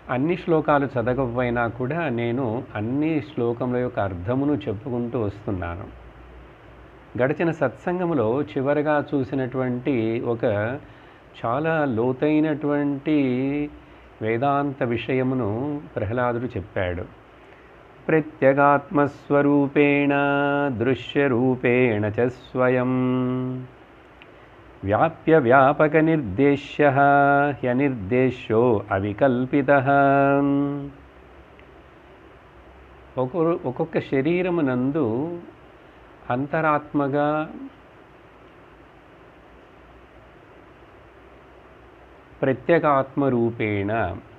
అన్ని శ్లోకాలు చదవకపోయినా కూడా నేను అన్ని శ్లోకముల యొక్క అర్థమును చెప్పుకుంటూ వస్తున్నాను గడిచిన సత్సంగంలో చివరగా చూసినటువంటి ఒక చాలా లోతైనటువంటి వేదాంత విషయమును ప్రహ్లాదుడు చెప్పాడు ప్రత్యగాత్మస్వరూపేణ దృశ్యరూపేణ చ స్వయం వ్యాప్య వ్యాపక నిర్దేశ్య హ్యనిర్దేశ్యో అవికల్పిత ఒక్కొక్క ఒక్కొక్క శరీరమునందు అంతరాత్మగా ప్రత్యేకాత్మ రూపేణ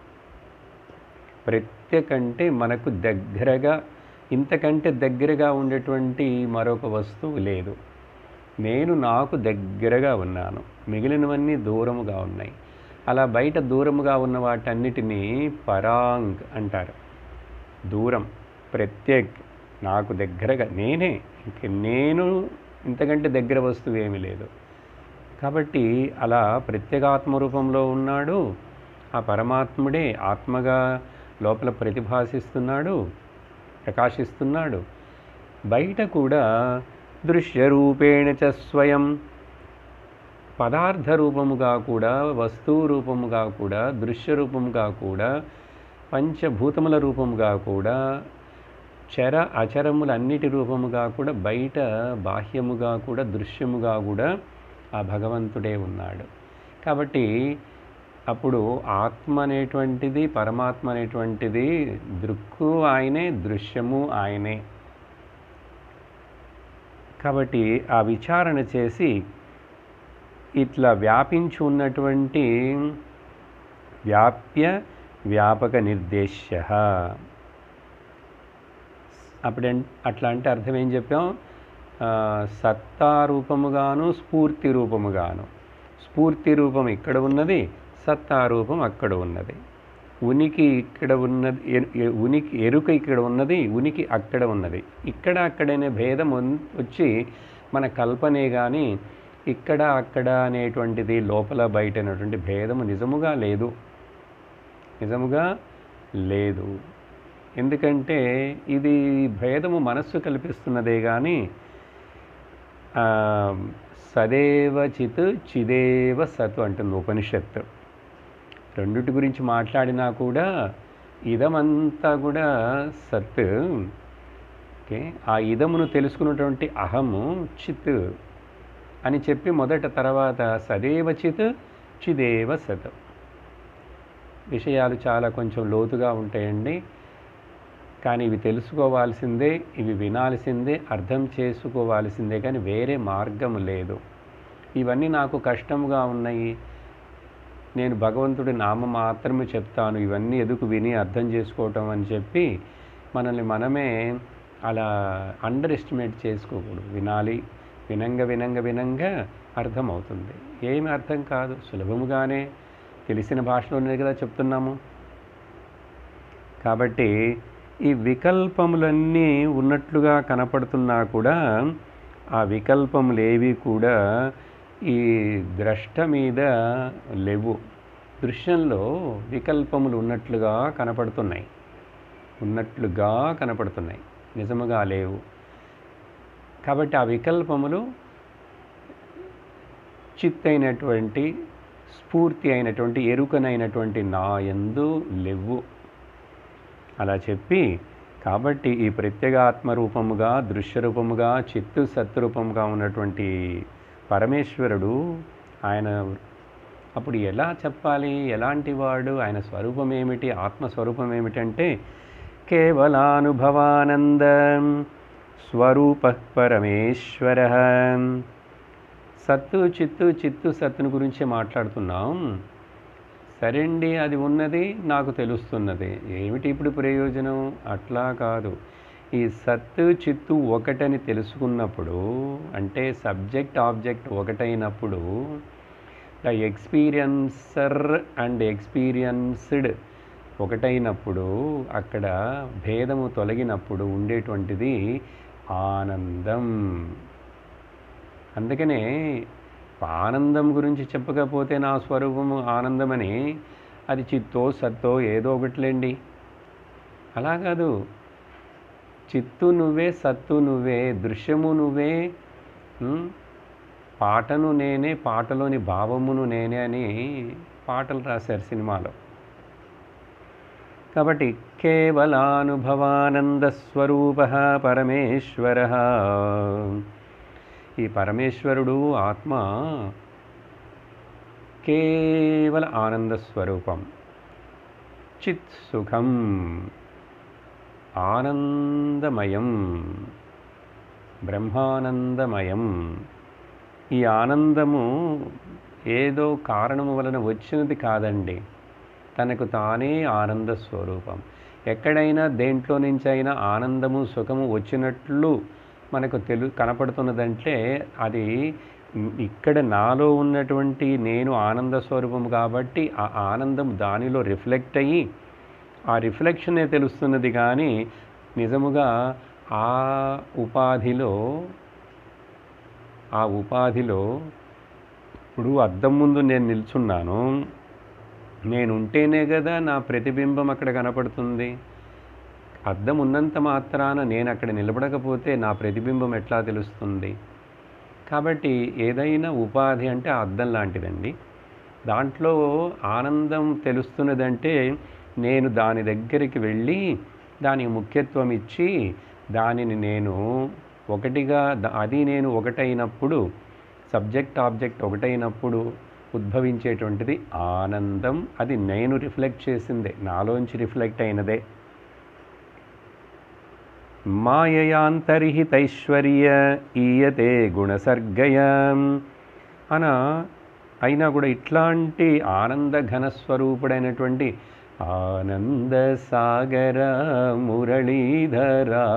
ప్రత్యేకంటే మనకు దగ్గరగా ఇంతకంటే దగ్గరగా ఉండేటువంటి మరొక వస్తువు లేదు నేను నాకు దగ్గరగా ఉన్నాను మిగిలినవన్నీ దూరముగా ఉన్నాయి అలా బయట దూరముగా ఉన్న వాటన్నిటినీ పరాంగ్ అంటారు దూరం ప్రత్యేక్ నాకు దగ్గరగా నేనే ఇంక నేను ఇంతకంటే దగ్గర వస్తువు ఏమీ లేదు కాబట్టి అలా ప్రత్యేగాత్మ రూపంలో ఉన్నాడు ఆ పరమాత్ముడే ఆత్మగా లోపల ప్రతిభాసిస్తున్నాడు ప్రకాశిస్తున్నాడు బయట కూడా దృశ్యరూపేణ చ స్వయం పదార్థ రూపముగా కూడా వస్తువు రూపముగా కూడా దృశ్య రూపముగా కూడా పంచభూతముల రూపముగా కూడా చర అచరములన్నిటి రూపముగా కూడా బయట బాహ్యముగా కూడా దృశ్యముగా కూడా ఆ భగవంతుడే ఉన్నాడు కాబట్టి అప్పుడు ఆత్మ అనేటువంటిది పరమాత్మ అనేటువంటిది దృక్కు ఆయనే దృశ్యము ఆయనే కాబట్టి ఆ విచారణ చేసి ఇట్లా వ్యాపించి ఉన్నటువంటి వ్యాప్య వ్యాపక నిర్దేశ్య అప్పుడు అట్లా అంటే అర్థం ఏం చెప్పాం ఆ, సత్తా రూపముగాను స్ఫూర్తి రూపముగాను స్ఫూర్తి రూపం ఇక్కడ ఉన్నది సత్తా రూపం అక్కడ ఉన్నది ఉనికి ఇక్కడ ఉన్నది ఎ- ఎ- ఉనికి ఎరుక ఇక్కడ ఉన్నది ఉనికి అక్కడ ఉన్నది ఇక్కడ అక్కడనే భేదం ఉన్- వచ్చి మన కల్పనే కానీ ఇక్కడ అక్కడ అనేటువంటిది లోపల బయట అనేటువంటి భేదము నిజముగా లేదు నిజముగా లేదు ఎందుకంటే ఇది భేదము మనస్సు కల్పిస్తున్నదే కానీ ఆ, సదేవ చిత్ చిదేవ సత్ అంటుంది ఉపనిషత్తు రెండిటి గురించి మాట్లాడినా కూడా ఇదమంతా కూడా సత్ ఓకే ఆ ఇదమును తెలుసుకున్నటువంటి అహము చిత్ అని చెప్పి మొదట తర్వాత సదేవ చిత్ చిదేవ సత్ విషయాలు చాలా కొంచెం లోతుగా ఉంటాయండి కానీ ఇవి తెలుసుకోవాల్సిందే ఇవి వినాల్సిందే అర్థం చేసుకోవాల్సిందే కానీ వేరే మార్గం లేదు ఇవన్నీ నాకు కష్టంగా ఉన్నాయి నేను భగవంతుడి నామం మాత్రమే చెప్తాను ఇవన్నీ ఎదుకు విని అర్థం చేసుకోవటం అని చెప్పి మనల్ని మనమే అలా అండర్ ఎస్టిమేట్ చేసుకోకూడదు వినాలి వినంగా వినంగా వినంగా అర్థమవుతుంది ఏమి అర్థం కాదు సులభముగానే తెలిసిన భాషలోనే కదా చెప్తున్నాము కాబట్టి ఈ వికల్పములన్నీ ఉన్నట్లుగా కనపడుతున్నా కూడా ఆ వికల్పములేవి కూడా ఈ ద్రష్ట మీద లేవు దృశ్యంలో వికల్పములు ఉన్నట్లుగా కనపడుతున్నాయి ఉన్నట్లుగా కనపడుతున్నాయి నిజముగా లేవు కాబట్టి ఆ వికల్పములు చిత్తైనటువంటి స్ఫూర్తి అయినటువంటి ఎరుకనైనటువంటి నా యందు లేవు అలా చెప్పి కాబట్టి ఈ ప్రత్యేగాత్మ రూపముగా దృశ్య రూపముగా చిత్తు సత్రూపముగా ఉన్నటువంటి పరమేశ్వరుడు ఆయన అప్పుడు ఎలా చెప్పాలి ఎలాంటి వాడు ఆయన స్వరూపం ఏమిటి ఆత్మస్వరూపం ఏమిటంటే కేవలానుభవానంద స్వరూప పరమేశ్వర సత్తు చిత్తు చిత్తు సత్తుని గురించి మాట్లాడుతున్నాం సరేండి అది ఉన్నది నాకు తెలుస్తున్నది ఏమిటి ఇప్పుడు ప్రయోజనం అట్లా కాదు ఈ సత్తు చిత్తు ఒకటని తెలుసుకున్నప్పుడు అంటే సబ్జెక్ట్ ఆబ్జెక్ట్ ఒకటైనప్పుడు ద ఎక్స్పీరియన్సర్ అండ్ ఎక్స్పీరియన్స్డ్ ఒకటైనప్పుడు అక్కడ భేదము తొలగినప్పుడు ఉండేటువంటిది ఆనందం అందుకనే ఆనందం గురించి చెప్పకపోతే నా స్వరూపము ఆనందమని అది చిత్తో సత్తో ఏదో ఒకటిలేండి అలా కాదు చిత్తు నువ్వే సత్తు నువ్వే దృశ్యము నువ్వే ఉమ్, పాటను నేనే పాటలోని భావమును నేనే అని పాటలు రాశారు సినిమాలో కాబట్టి కేవలానుభవానంద స్వరూప పరమేశ్వర ఈ పరమేశ్వరుడు ఆత్మ కేవల ఆనంద స్వరూపం చిత్ సుఖం ఆనందమయం బ్రహ్మానందమయం ఈ ఆనందము ఏదో కారణము వలన వచ్చినది కాదండి తనకు తానే ఆనంద స్వరూపం ఎక్కడైనా దేంట్లో నుంచి అయినా ఆనందము సుఖము వచ్చినట్లు మనకు తెలు కనపడుతున్నదంటే అది మ్, ఇక్కడ నాలో ఉన్నటువంటి నేను ఆనంద స్వరూపం కాబట్టి ఆ ఆనందం దానిలో రిఫ్లెక్ట్ అయ్యి ఆ రిఫ్లెక్షనే తెలుస్తున్నది కానీ నిజముగా ఆ ఉపాధిలో ఆ ఉపాధిలో ఇప్పుడు అద్దం ముందు నేను నిల్చున్నాను నేను ఉంటేనే కదా నా ప్రతిబింబం అక్కడ కనపడుతుంది అద్దం ఉన్నంత మాత్రాన నేను అక్కడ నిలబడకపోతే నా ప్రతిబింబం ఎట్లా తెలుస్తుంది కాబట్టి ఏదైనా ఉపాధి అంటే ఆ అద్దం లాంటిదండి దాంట్లో ఆనందం తెలుస్తున్నదంటే నేను దాని దగ్గరికి వెళ్ళి దానికి ముఖ్యత్వం ఇచ్చి దానిని నేను ఒకటిగా ద- అది నేను ఒకటైనప్పుడు సబ్జెక్ట్ ఆబ్జెక్ట్ ఒకటైనప్పుడు ఉద్భవించేటువంటిది ఆనందం అది నేను రిఫ్లెక్ట్ చేసిందే నాలోంచి రిఫ్లెక్ట్ అయినదే మాయయాంతర్హితైశ్వర్య ఈయతే గుణసర్గయ అన అయినా కూడా ఇట్లాంటి ఆనంద ఘనస్వరూపుడైనటువంటి ఆనంద సాగర మురళీధరా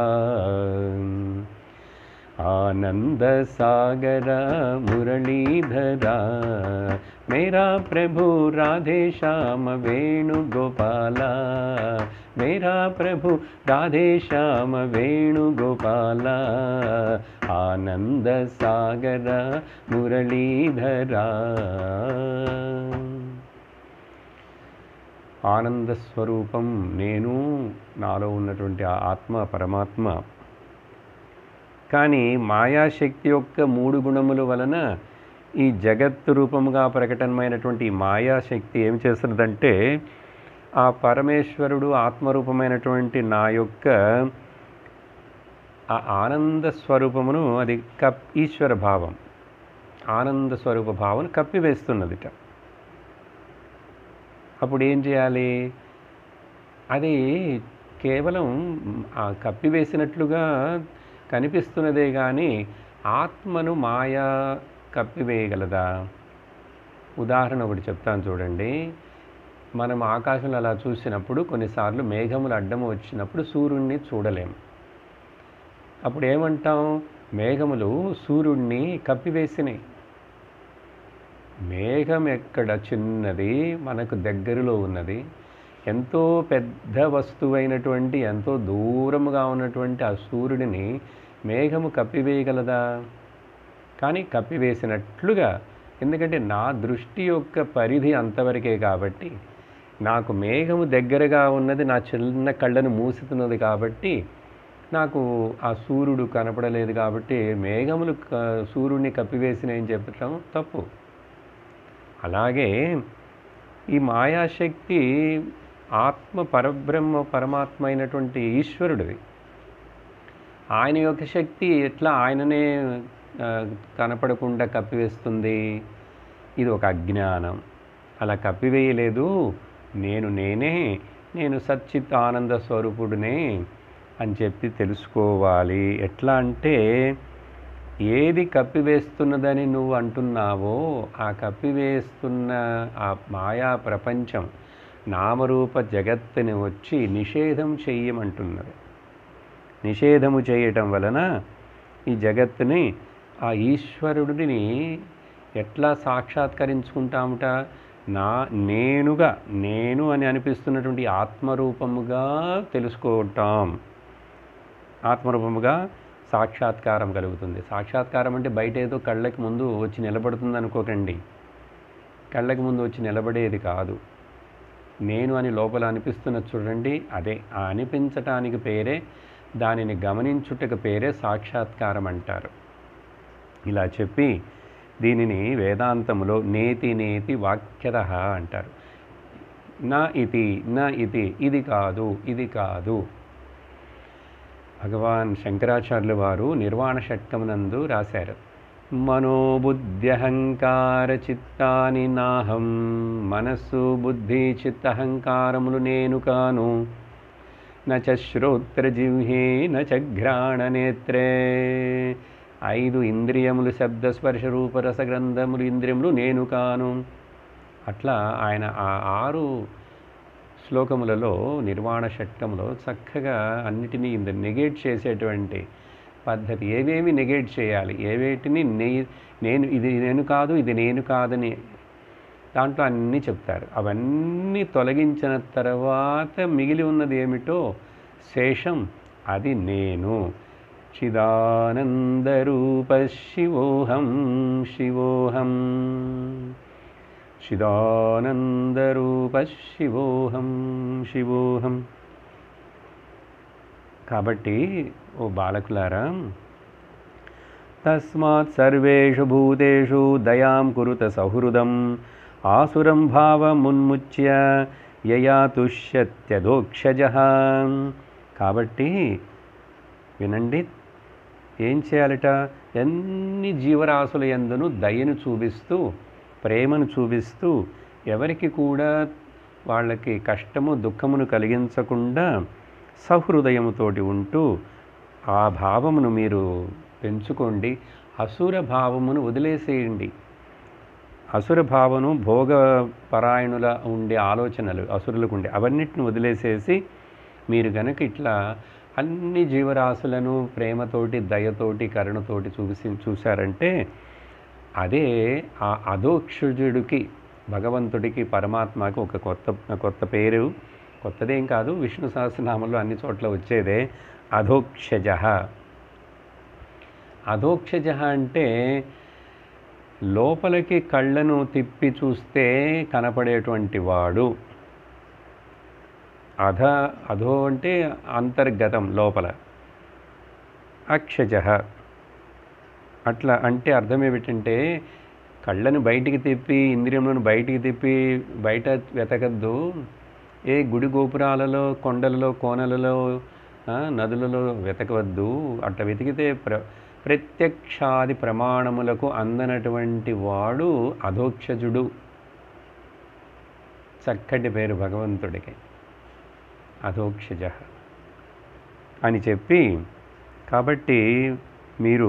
आनंद सागर मुरलीधरा मेरा प्रभु राधे श्याम वेणुगोपाला मेरा प्रभु राधे श्याम वेणुगोपाला आनंद सागर मुरलीधरा ఆనంద స్వరూపం నేను నాలో ఉన్నటువంటి ఆ ఆత్మ పరమాత్మ కానీ మాయాశక్తి యొక్క మూడు గుణముల వలన ఈ జగత్తు రూపముగా ప్రకటనమైనటువంటి ఈ మాయాశక్తి ఏం చేస్తున్నదంటే ఆ పరమేశ్వరుడు ఆత్మరూపమైనటువంటి నా యొక్క ఆ ఆనంద స్వరూపమును అది కప్ ఈశ్వర భావం ఆనంద స్వరూప భావం కప్పివేస్తున్నదిట అప్పుడు ఏం చేయాలి అది కేవలం ఆ కప్పివేసినట్లుగా కనిపిస్తున్నదే కానీ ఆత్మను మాయా కప్పివేయగలదా ఉదాహరణ ఒకటి చెప్తాను చూడండి మనం ఆకాశంలో అలా చూసినప్పుడు కొన్నిసార్లు మేఘములు అడ్డం వచ్చినప్పుడు సూర్యుడిని చూడలేము అప్పుడు ఏమంటాం మేఘములు సూర్యుడిని కప్పివేసినాయి మేఘం ఎక్కడ చిన్నది మనకు దగ్గరలో ఉన్నది ఎంతో పెద్ద వస్తువైనటువంటి ఎంతో దూరముగా ఉన్నటువంటి ఆ సూర్యుడిని మేఘము కప్పివేయగలదా కానీ కప్పివేసినట్లుగా ఎందుకంటే నా దృష్టి యొక్క పరిధి అంతవరకే కాబట్టి నాకు మేఘము దగ్గరగా ఉన్నది నా చిన్న కళ్ళను మూసుతున్నది కాబట్టి నాకు ఆ సూర్యుడు కనపడలేదు కాబట్టి మేఘములు క- సూర్యుడిని కప్పివేసినాయని చెప్పటం తప్పు అలాగే ఈ మాయాశక్తి ఆత్మ పరబ్రహ్మ పరమాత్మ అయినటువంటి ఈశ్వరుడిది ఆయన యొక్క శక్తి ఎట్లా ఆయననే ఆ, కనపడకుండా కప్పివేస్తుంది ఇది ఒక అజ్ఞానం అలా కప్పివేయలేదు నేను నేనే నేను సచ్చిత్ ఆనంద స్వరూపుడినే అని చెప్పి తెలుసుకోవాలి ఎట్లా అంటే ఏది కప్పివేస్తున్నదని నువ్వు అంటున్నావో ఆ కప్పివేస్తున్న ఆ మాయా ప్రపంచం నామరూప జగత్తుని వచ్చి నిషేధం చెయ్యమంటున్నది నిషేధము చేయటం వలన ఈ జగత్తుని ఆ ఈశ్వరుడిని ఎట్లా సాక్షాత్కరించుకుంటాముట నా నేనుగా నేను అని అనిపిస్తున్నటువంటి ఆత్మరూపముగా తెలుసుకోవటం ఆత్మరూపముగా సాక్షాత్కారం కలుగుతుంది సాక్షాత్కారం అంటే బయట ఏదో కళ్ళకి ముందు వచ్చి నిలబడుతుంది అనుకోకండి కళ్ళకి ముందు వచ్చి నిలబడేది కాదు నేను అని లోపల అనిపిస్తున్న చూడండి అదే ఆ అనిపించటానికి పేరే దానిని గమనించుటకు పేరే సాక్షాత్కారం అంటారు ఇలా చెప్పి దీనిని వేదాంతములో నేతి నేతి వాక్యత అంటారు నా ఇది నా ఇది ఇది కాదు ఇది కాదు భగవాన్ శంకరాచార్యుల వారు నిర్వాణ షట్కమునందు రాశారు మనోబుద్ధ్యహంకార చిత్తాని నాహం మనస్సు బుద్ధి చిత్తహంకారములు నేను కాను నచ శ్రోత్రజిహ్నే నచ ఘ్రాణనేత్రే ఐదు ఇంద్రియములు శబ్ద స్పర్శ రూపరస గ్రంథములు ఇంద్రియములు నేను కాను అట్లా ఆయన ఆ ఆరు శ్లోకములలో నిర్వాణ షట్కములో చక్కగా అన్నిటినీ ఇంద నెగేట్ చేసేటువంటి పద్ధతి ఏవేమి నెగేట్ చేయాలి ఏవేటిని నే నేను ఇది నేను కాదు ఇది నేను కాదని దాంట్లో అన్నీ చెప్తారు అవన్నీ తొలగించిన తర్వాత మిగిలి ఉన్నది ఏమిటో శేషం అది నేను చిదానందరూప శివోహం శివోహం చిదానందరూప శివోహం శివోహం కాబట్టి ఓ బాలకులారా తస్మాత్ సర్వేషు భూతేషు దయాం కురుత సహృదం ఆసురం భావమున్ముచ్య యయా తుష్యత్యదోక్షజ కాబట్టి వినండి ఏం చేయాలట ఎన్ని జీవరాశుల ఎందును దయను చూపిస్తూ ప్రేమను చూపిస్తూ ఎవరికి కూడా వాళ్ళకి కష్టము దుఃఖమును కలిగించకుండా సహృదయముతోటి ఉంటూ ఆ భావమును మీరు పెంచుకోండి అసుర భావమును వదిలేసేయండి అసుర భావను భోగ పరాయణుల ఉండే ఆలోచనలు అసురులకు ఉండే అవన్నిటిని వదిలేసేసి మీరు గనక ఇట్లా అన్ని జీవరాశులను ప్రేమతోటి దయతోటి కరుణతోటి చూసి చూశారంటే అదే ఆ అధోక్షుజుడికి భగవంతుడికి పరమాత్మకి ఒక కొత్త కొత్త పేరు కొత్తదేం కాదు విష్ణు సహస్రనామంలో అన్ని చోట్ల వచ్చేదే అధోక్షజ అధోక్షజ అంటే లోపలికి కళ్ళను తిప్పి చూస్తే కనపడేటువంటి వాడు అధ అధో అంటే అంతర్గతం లోపల అక్షజ అట్లా అంటే అర్థం ఏమిటంటే కళ్ళను బయటికి తిప్పి ఇంద్రియములను బయటికి తిప్పి బయట వెతకద్దు ఏ గుడి గోపురాలలో కొండలలో కోనలలో ఆ, నదులలో వెతకవద్దు అట్లా వెతికితే ప్ర ప్రత్యక్షాది ప్రమాణములకు అందనటువంటి వాడు అధోక్షజుడు చక్కటి పేరు భగవంతుడికి అధోక్షజ అని చెప్పి కాబట్టి మీరు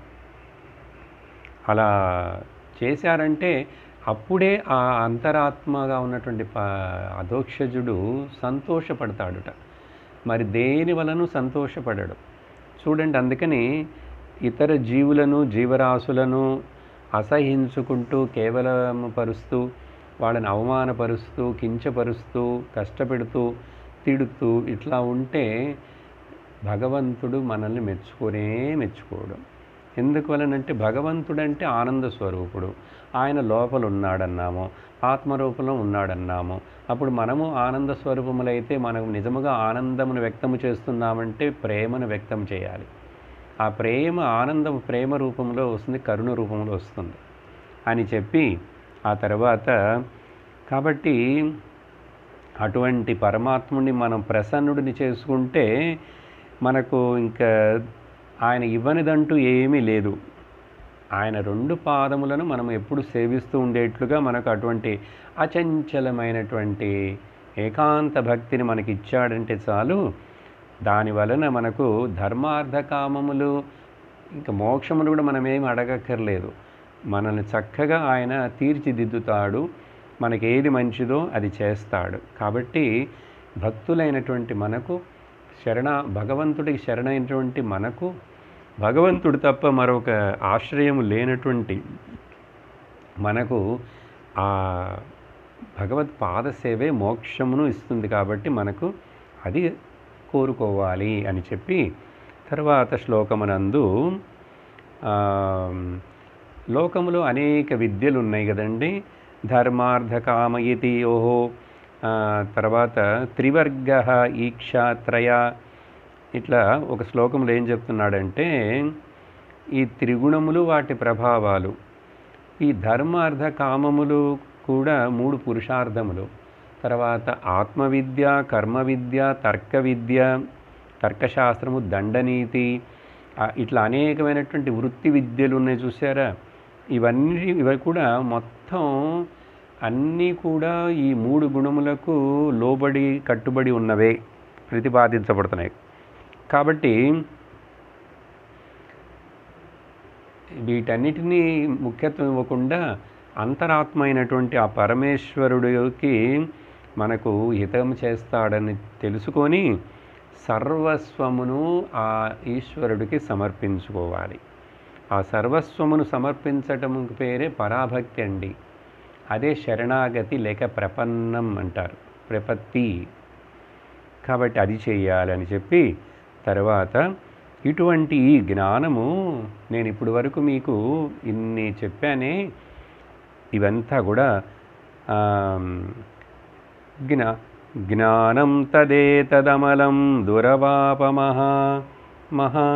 అలా చేశారంటే అప్పుడే ఆ అంతరాత్మగా ఉన్నటువంటి ప అధోక్షజుడు సంతోషపడతాడుట మరి దేని వలన సంతోషపడడు చూడండి అందుకని ఇతర జీవులను జీవరాశులను అసహించుకుంటూ కేవలం పరుస్తూ వాళ్ళని అవమానపరుస్తూ కించపరుస్తూ కష్టపెడుతూ తిడుతూ ఇట్లా ఉంటే భగవంతుడు మనల్ని మెచ్చుకోనే మెచ్చుకోవడం ఎందుకు వలనంటే భగవంతుడంటే ఆనంద స్వరూపుడు ఆయన లోపల ఉన్నాడన్నాము ఆత్మరూపంలో ఉన్నాడన్నాము అప్పుడు మనము ఆనంద స్వరూపములైతే మనము నిజముగా ఆనందమును వ్యక్తము చేస్తున్నామంటే ప్రేమను వ్యక్తం చేయాలి ఆ ప్రేమ ఆనందం ప్రేమ రూపంలో వస్తుంది కరుణ రూపంలో వస్తుంది అని చెప్పి ఆ తర్వాత కాబట్టి అటువంటి పరమాత్ముడిని మనం ప్రసన్నుడిని చేసుకుంటే మనకు ఇంకా ఆయన ఇవ్వనిదంటూ ఏమీ లేదు ఆయన రెండు పాదములను మనం ఎప్పుడు సేవిస్తూ ఉండేట్లుగా మనకు అటువంటి అచంచలమైనటువంటి ఏకాంత భక్తిని మనకి ఇచ్చాడంటే చాలు దాని వలన మనకు ధర్మార్థ కామములు ఇంకా మోక్షమును కూడా మనం ఏమి అడగక్కర్లేదు మనల్ని చక్కగా ఆయన తీర్చిదిద్దుతాడు మనకి ఏది మంచిదో అది చేస్తాడు కాబట్టి భక్తులైనటువంటి మనకు శరణ భగవంతుడికి శరణైనటువంటి మనకు భగవంతుడు తప్ప మరొక ఆశ్రయము లేనటువంటి మనకు ఆ భగవత్ పాదసేవే మోక్షమును ఇస్తుంది కాబట్టి మనకు అది కోరుకోవాలి అని చెప్పి తర్వాత శ్లోకమునందు ఆ, లోకములో అనేక విద్యలు ఉన్నాయి కదండి ధర్మార్థ కామ ఇతి ఓహో ఆ, తర్వాత త్రివర్గ ఈక్షాత్రయ ఇట్లా ఒక శ్లోకంలో ఏం చెప్తున్నాడంటే ఈ త్రిగుణములు వాటి ప్రభావాలు ఈ ధర్మ అర్థ కామములు కూడా మూడు పురుషార్థములు తర్వాత ఆత్మవిద్య కర్మ విద్య తర్క విద్య తర్కశాస్త్రము దండనీతి ఆ, ఇట్లా అనేకమైనటువంటి వృత్తి విద్యలు ఉన్నాయి చూసారా ఇవన్నీ ఇవి కూడా మొత్తం అన్నీ కూడా ఈ మూడు గుణములకు లోబడి కట్టుబడి ఉన్నవే ప్రతిపాదించబడుతున్నాయి కాబట్టి వీటన్నిటినీ ముఖ్యత్వం ఇవ్వకుండా అంతరాత్మ అయినటువంటి ఆ పరమేశ్వరుడికి మనకు హితం చేస్తాడని తెలుసుకొని సర్వస్వమును ఆ ఈశ్వరుడికి సమర్పించుకోవాలి ఆ సర్వస్వమును సమర్పించటం పేరే పరాభక్తి అండి అదే శరణాగతి లేక ప్రపన్నం అంటారు ప్రపత్తి కాబట్టి అది చేయాలని చెప్పి తర్వాత ఇటువంటి ఈ జ్ఞానము నేను ఇప్పుడు వరకు మీకు ఇన్ని చెప్పానే ఇవంతా కూడా ఆమ్, జ్ఞా జ్ఞానం తదేతదమలం దురవాపమహ మహా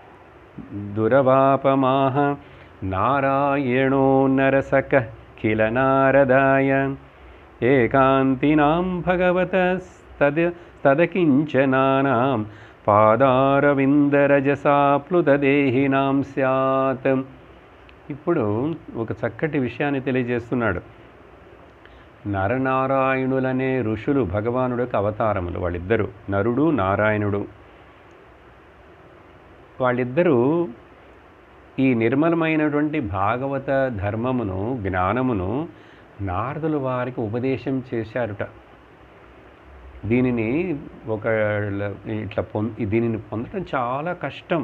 దురవాపమాహ నారాయణో నరసక కిల నారదాయ ఏకాంతినాం భగవతస్తద తదకించనానాం పాదారవిందరజసాప్లుతదేహినాం స్యాత్ ఇప్పుడు ఒక చక్కటి విషయాన్ని తెలియజేస్తున్నాడు నరనారాయణులనే ఋషులు భగవానుడు యొక్క అవతారములు వాళ్ళిద్దరు నరుడు నారాయణుడు వాళ్ళిద్దరూ ఈ నిర్మలమైనటువంటి భాగవత ధర్మమును జ్ఞానమును నారదుల వారికి ఉపదేశం చేశారుట దీనిని ఒక ఇట్లా పొం దీనిని పొందడం చాలా కష్టం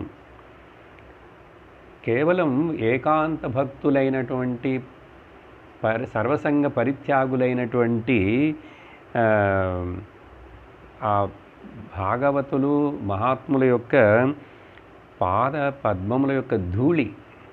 కేవలం ఏకాంత భక్తులైనటువంటి పరి సర్వసంగ పరిత్యాగులైనటువంటి ఆ, ఆ భాగవతులు మహాత్ముల యొక్క పాద పద్మముల యొక్క ధూళి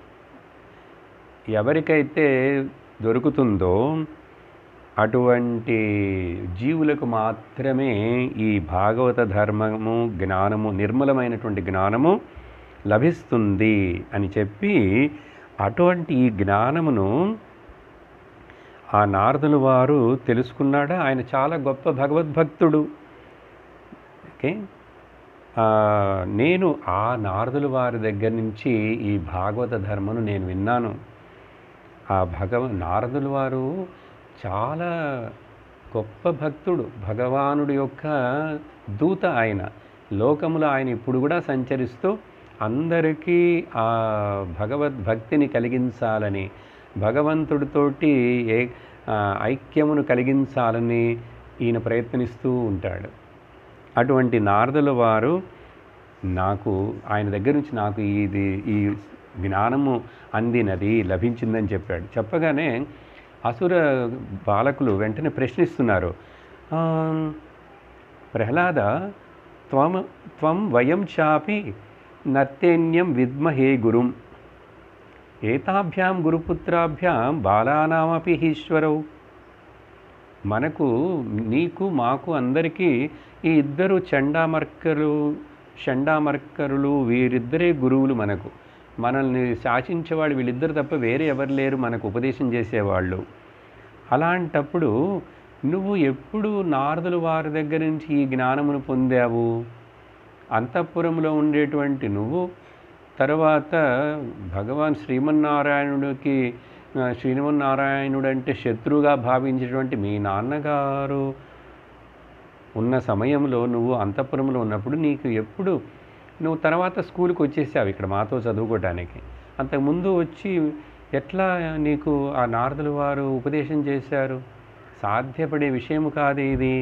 ఎవరికైతే దొరుకుతుందో అటువంటి జీవులకు మాత్రమే ఈ భాగవత ధర్మము జ్ఞానము నిర్మలమైనటువంటి జ్ఞానము లభిస్తుంది అని చెప్పి అటువంటి ఈ జ్ఞానమును ఆ నారదుల వారు తెలుసుకున్నాడా ఆయన చాలా గొప్ప భగవద్భక్తుడు ఓకే ఆ, నేను ఆ నారదుల వారి దగ్గర నుంచి ఈ భాగవత ధర్మను నేను విన్నాను ఆ భగవ నారదుల వారు చాలా గొప్ప భక్తుడు భగవానుడి యొక్క దూత ఆయన లోకములో ఆయన ఇప్పుడు కూడా సంచరిస్తూ అందరికీ ఆ భగవద్భక్తిని కలిగించాలని భగవంతుడితోటి ఏ ఆ, ఐక్యమును కలిగించాలని ఈయన ప్రయత్నిస్తూ ఉంటాడు అటువంటి నారదుల వారు నాకు ఆయన దగ్గర నుంచి నాకు ఇది ఈ జ్ఞానము అందినది లభించిందని చెప్పాడు చెప్పగానే అసుర బాలకులు వెంటనే ప్రశ్నిస్తున్నారు "ఆ, ప్రహ్లాద త్వం త్వం వయం చాపి నత్తేన్యం విద్మహే గురుం ఏతాభ్యాం గురుపుత్రాభ్యాం బాలానామపి ఈశ్వరౌ మనకు నీకు మాకు అందరికీ ఈ ఇద్దరు చండామర్కరు షండామర్కరులు వీరిద్దరే గురువులు మనకు మనల్ని శాసించేవాళ్ళు వీళ్ళిద్దరు తప్ప వేరే ఎవరు లేరు మనకు ఉపదేశం చేసేవాళ్ళు అలాంటప్పుడు నువ్వు ఎప్పుడు నారదుల వారి దగ్గర నుంచి ఈ జ్ఞానమును పొందావు అంతఃపురంలో ఉండేటువంటి నువ్వు తర్వాత భగవాన్ శ్రీమన్నారాయణుడికి ఆ, శ్రీమన్నారాయణుడు అంటే శత్రువుగా భావించేటువంటి మీ నాన్నగారు ఉన్న సమయంలో నువ్వు అంతఃపురంలో ఉన్నప్పుడు నీకు ఎప్పుడు నువ్వు తర్వాత స్కూల్కి వచ్చేసావు ఇక్కడ మాతో చదువుకోవటానికి అంతకుముందు వచ్చి ఎట్లా నీకు ఆ నారదుల వారు ఉపదేశం చేశారు సాధ్యపడే విషయం కాదు ఇది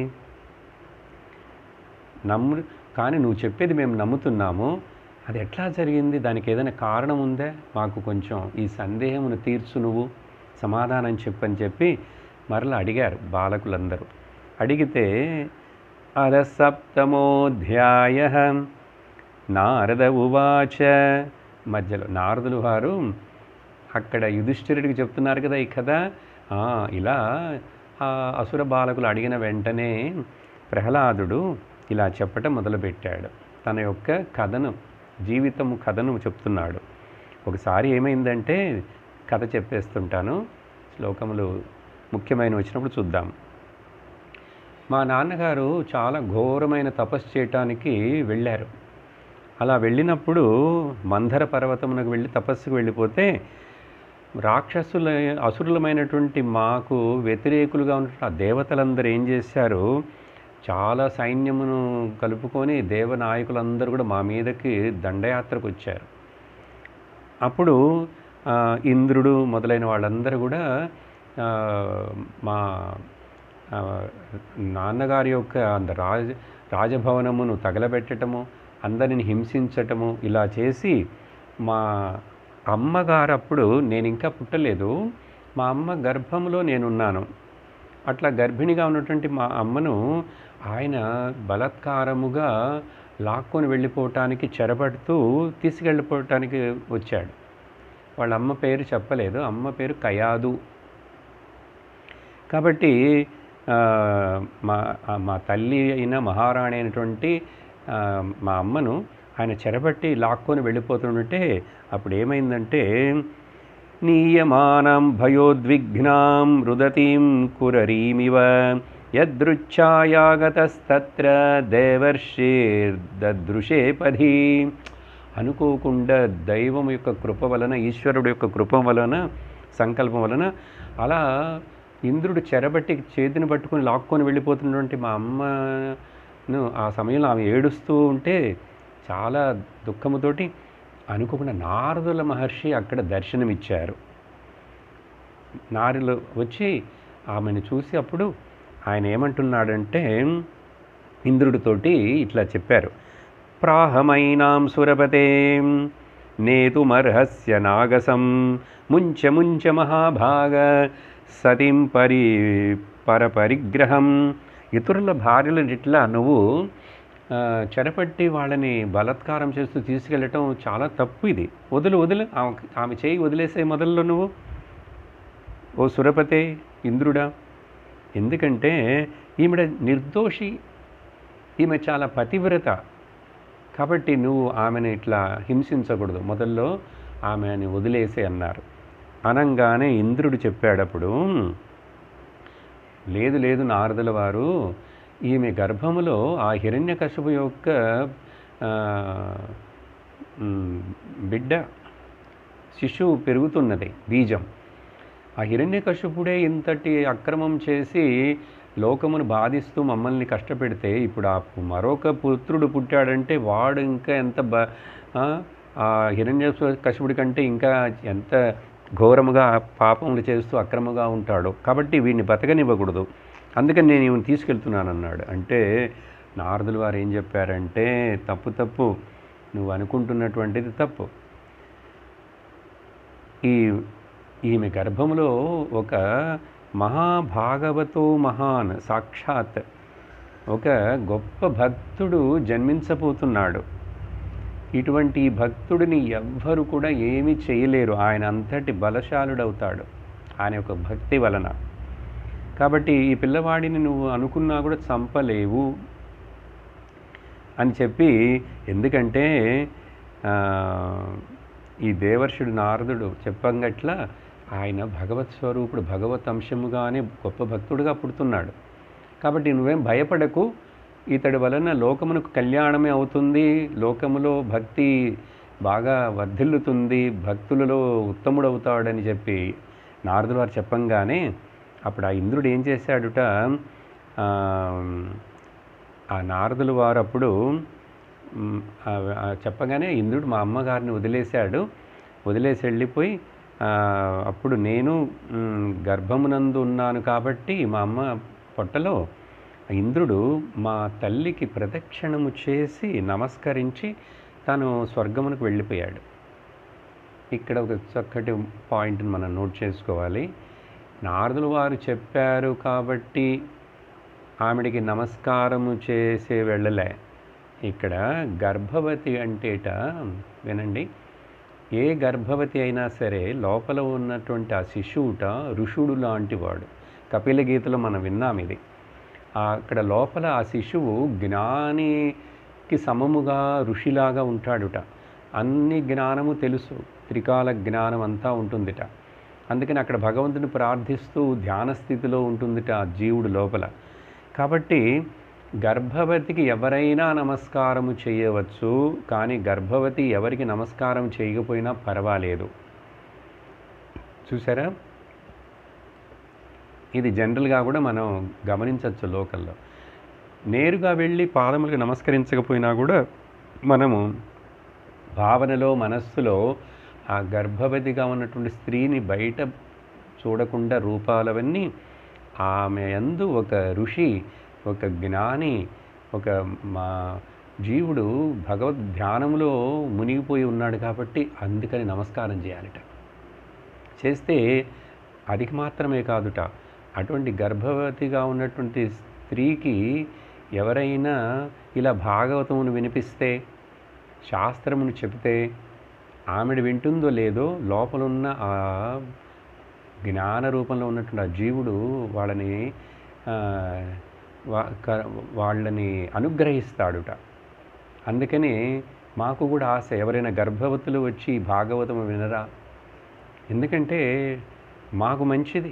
నమ్ము కానీ నువ్వు చెప్పేది మేము నమ్ముతున్నాము అది ఎట్లా జరిగింది దానికి ఏదైనా కారణం ఉందా మాకు కొంచెం ఈ సందేహమును తీర్చు నువ్వు సమాధానం చెప్పని చెప్పి మరలా అడిగారు బాలకులందరూ అడిగితే అద సప్తమోధ్యాయ నారద ఉవాచ మధ్యలో నారదులు వారు అక్కడ యుధిష్ఠిరుడికి చెప్తున్నారు కదా ఈ కథ "ఆ, ఇలా ఆ అసుర బాలకులు అడిగిన వెంటనే ప్రహ్లాదుడు ఇలా చెప్పటం మొదలుపెట్టాడు తన యొక్క కథను జీవితము కథను చెప్తున్నాడు ఒకసారి ఏమైందంటే కథ చెప్పేస్తుంటాను శ్లోకములు ముఖ్యమైన వచ్చినప్పుడు చూద్దాం మా నాన్నగారు చాలా ఘోరమైన తపస్సు చేయటానికి వెళ్ళారు అలా వెళ్ళినప్పుడు మందర పర్వతమునకు వెళ్ళి తపస్సుకు వెళ్ళిపోతే రాక్షసుల అసురులమైనటువంటి మాకు వ్యతిరేకులుగా ఉన్న ఆ దేవతలందరూ ఏం చేశారు చాలా సైన్యమును కలుపుకొని దేవనాయకులందరూ కూడా మా మీదకి దండయాత్రకు వచ్చారు అప్పుడు ఆ, ఇంద్రుడు మొదలైన వాళ్ళందరూ కూడా ఆ, మా ఆ, నాన్నగారి యొక్క అంద రాజ రాజభవనమును తగలబెట్టటము అందరిని హింసించటము ఇలా చేసి మా అమ్మగారు అప్పుడు నేను ఇంకా పుట్టలేదు మా అమ్మ గర్భంలో నేనున్నాను అట్లా గర్భిణిగా ఉన్నటువంటి మా అమ్మను ఆయన బలాత్కారముగా లాక్కొని వెళ్ళిపోవటానికి చెరబడుతూ తీసుకెళ్ళిపోవటానికి వచ్చాడు వాళ్ళ అమ్మ పేరు చెప్పలేదు అమ్మ పేరు కయాదు కాబట్టి ఆ, మా ఆ, మా తల్లి అయిన మహారాణి అయినటువంటి ఆ, మా అమ్మను ఆయన చెరబట్టి లాక్కొని వెళ్ళిపోతుంటే అప్పుడు ఏమైందంటే నీయమానం భయోద్విఘ్నాం రుదతీం కురరీమివ యదృచ్ఛాయాగతస్తత్ర దేవర్షిర్దృశే పధి అనుకోకుండా దైవం యొక్క కృప వలన ఈశ్వరుడు యొక్క కృప వలన సంకల్పం వలన అలా ఇంద్రుడు చెరబట్టి చేతిని పట్టుకొని లాక్కొని వెళ్ళిపోతున్నటువంటి మా అమ్మను ఆ సమయంలో ఆమె ఏడుస్తూ ఉంటే చాలా దుఃఖముతోటి అనుకోకుండా నారదుల మహర్షి అక్కడ దర్శనమిచ్చారు నారులు వచ్చి ఆమెను చూసి అప్పుడు ఆయన ఏమంటున్నాడంటే ఇంద్రుడితోటి ఇట్లా చెప్పారు ప్రాహమైనాం సురపతే నేతుమర్హస్య నాగసం ముంచ ముంచ మహాభాగ సతిం పరి పరపరిగ్రహం ఇతరుల భార్యలను ఇట్లా నువ్వు ఆ, చెరపట్టి వాళ్ళని బలాత్కారం చేస్తూ తీసుకెళ్ళటం చాలా తప్పు ఇది వదులు వదులు ఆమె ఆమె చేయి వదిలేసే మొదల్లో నువ్వు ఓ సురపతే ఇంద్రుడా ఎందుకంటే ఈమెడ నిర్దోషి ఈమె చాలా పతివ్రత కాబట్టి నువ్వు ఆమెను ఇట్లా హింసించకూడదు మొదల్లో ఆమెని వదిలేసే అన్నారు అనంగానే ఇంద్రుడు చెప్పాడప్పుడు లేదు లేదు నారదుల వారు ఈమె గర్భములో ఆ హిరణ్యకశిపు యొక్క ఆ, మ్, బిడ్డ శిశువు పెరుగుతున్నది బీజం ఆ హిరణ్యకశిపుడే ఇంతటి అక్రమం చేసి లోకమును బాధిస్తూ మమ్మల్ని కష్టపెడితే ఇప్పుడు ఆ మరొక పుత్రుడు పుట్టాడంటే వాడు ఇంకా ఎంత బ ఆ, ఆ హిరణ్య కశిపుడి కంటే ఇంకా ఎంత ఘోరముగా పాపములు చేస్తూ అక్రమంగా ఉంటాడు కాబట్టి వీడిని బతకనివ్వకూడదు అందుకని నేను ఈమెను తీసుకెళ్తున్నాను అన్నాడు అంటే నారదులు వారు ఏం చెప్పారంటే తప్పు తప్పు నువ్వు అనుకుంటున్నటువంటిది తప్పు ఈ ఈమె గర్భంలో ఒక మహాభాగవతో మహాన్ సాక్షాత్ ఒక గొప్ప భక్తుడు జన్మించబోతున్నాడు ఇటువంటి ఈ భక్తుడిని ఎవ్వరు కూడా ఏమీ చేయలేరు ఆయన అంతటి బలశాలుడవుతాడు ఆయన యొక్క భక్తి వలన కాబట్టి ఈ పిల్లవాడిని నువ్వు అనుకున్నా కూడా చంపలేవు అని చెప్పి ఎందుకంటే ఆ, ఈ దేవర్షుడు నారదుడు చెప్పంగట్ల ఆయన భగవత్ స్వరూపుడు భగవత్ అంశముగానే గొప్ప భక్తుడుగా పుడుతున్నాడు కాబట్టి నువ్వేం భయపడకు ఇతడి వలన లోకమునకు కళ్యాణమే అవుతుంది లోకములో భక్తి బాగా వర్ధిల్లుతుంది భక్తులలో ఉత్తముడవుతాడని చెప్పి నారదుడు వారు చెప్పంగానే అప్పుడు ఆ ఇంద్రుడు ఏం చేశాడుట ఆ, ఆ నారదులు వారు అప్పుడు మ్, ఆ- ఆ చెప్పగానే ఇంద్రుడు మా అమ్మగారిని వదిలేశాడు వదిలేసి వెళ్ళిపోయి ఆ, అప్పుడు నేను మ్, గర్భమునందు ఉన్నాను కాబట్టి మా అమ్మ పొట్టలో ఇంద్రుడు మా తల్లికి ప్రదక్షిణము చేసి నమస్కరించి తను స్వర్గమునకు వెళ్ళిపోయాడు ఇక్కడ ఒక చక్కటి పాయింట్ని మనం నోట్ చేసుకోవాలి నారదులు వారు చెప్పారు కాబట్టి ఆమెడికి నమస్కారము చేసే వెళ్ళలే ఇక్కడ గర్భవతి అంటేట వినండి ఏ గర్భవతి అయినా సరే లోపల ఉన్నటువంటి ఆ శిశువుట ఋషుడు లాంటి వాడు కపిల గీతలో మనం విన్నాం ఇది ఆ అక్కడ లోపల ఆ శిశువు జ్ఞానికి సమముగా ఋషిలాగా ఉంటాడుట అన్ని జ్ఞానము తెలుసు త్రికాల జ్ఞానం అంతా ఉంటుందిట అందుకని అక్కడ భగవంతుని ప్రార్థిస్తూ ధ్యాన స్థితిలో ఉంటుందిట ఆ జీవుడు లోపల కాబట్టి గర్భవతికి ఎవరైనా నమస్కారము చేయవచ్చు కానీ గర్భవతి ఎవరికి నమస్కారం చేయకపోయినా పర్వాలేదు చూసారా ఇది జనరల్గా కూడా మనం గమనించవచ్చు లోకల్లో నేరుగా వెళ్ళి పాదములకు నమస్కరించకపోయినా కూడా మనము భావనలో మనస్సులో ఆ గర్భవతిగా ఉన్నటువంటి స్త్రీని బయట చూడకుండా రూపాలవన్నీ ఆమె యందు ఒక ఋషి ఒక జ్ఞాని ఒక మా జీవుడు భగవద్ ధ్యానంలో మునిగిపోయి ఉన్నాడు కాబట్టి అందుకని నమస్కారం చేయాలిట చేస్తే అది మాత్రమే కాదుట అటువంటి గర్భవతిగా ఉన్నటువంటి స్త్రీకి ఎవరైనా ఇలా భాగవతమును వినిపిస్తే శాస్త్రమును చెబితే ఆమెడు వింటుందో లేదో లోపలున్న ఆ జ్ఞాన రూపంలో ఉన్నటువంటి ఆ జీవుడు వాళ్ళని ఆ, వా- క- వాళ్ళని అనుగ్రహిస్తాడుట అందుకని మాకు కూడా ఆశ ఎవరైనా గర్భవతులు వచ్చి భాగవతము వినరా ఎందుకంటే మాకు మంచిది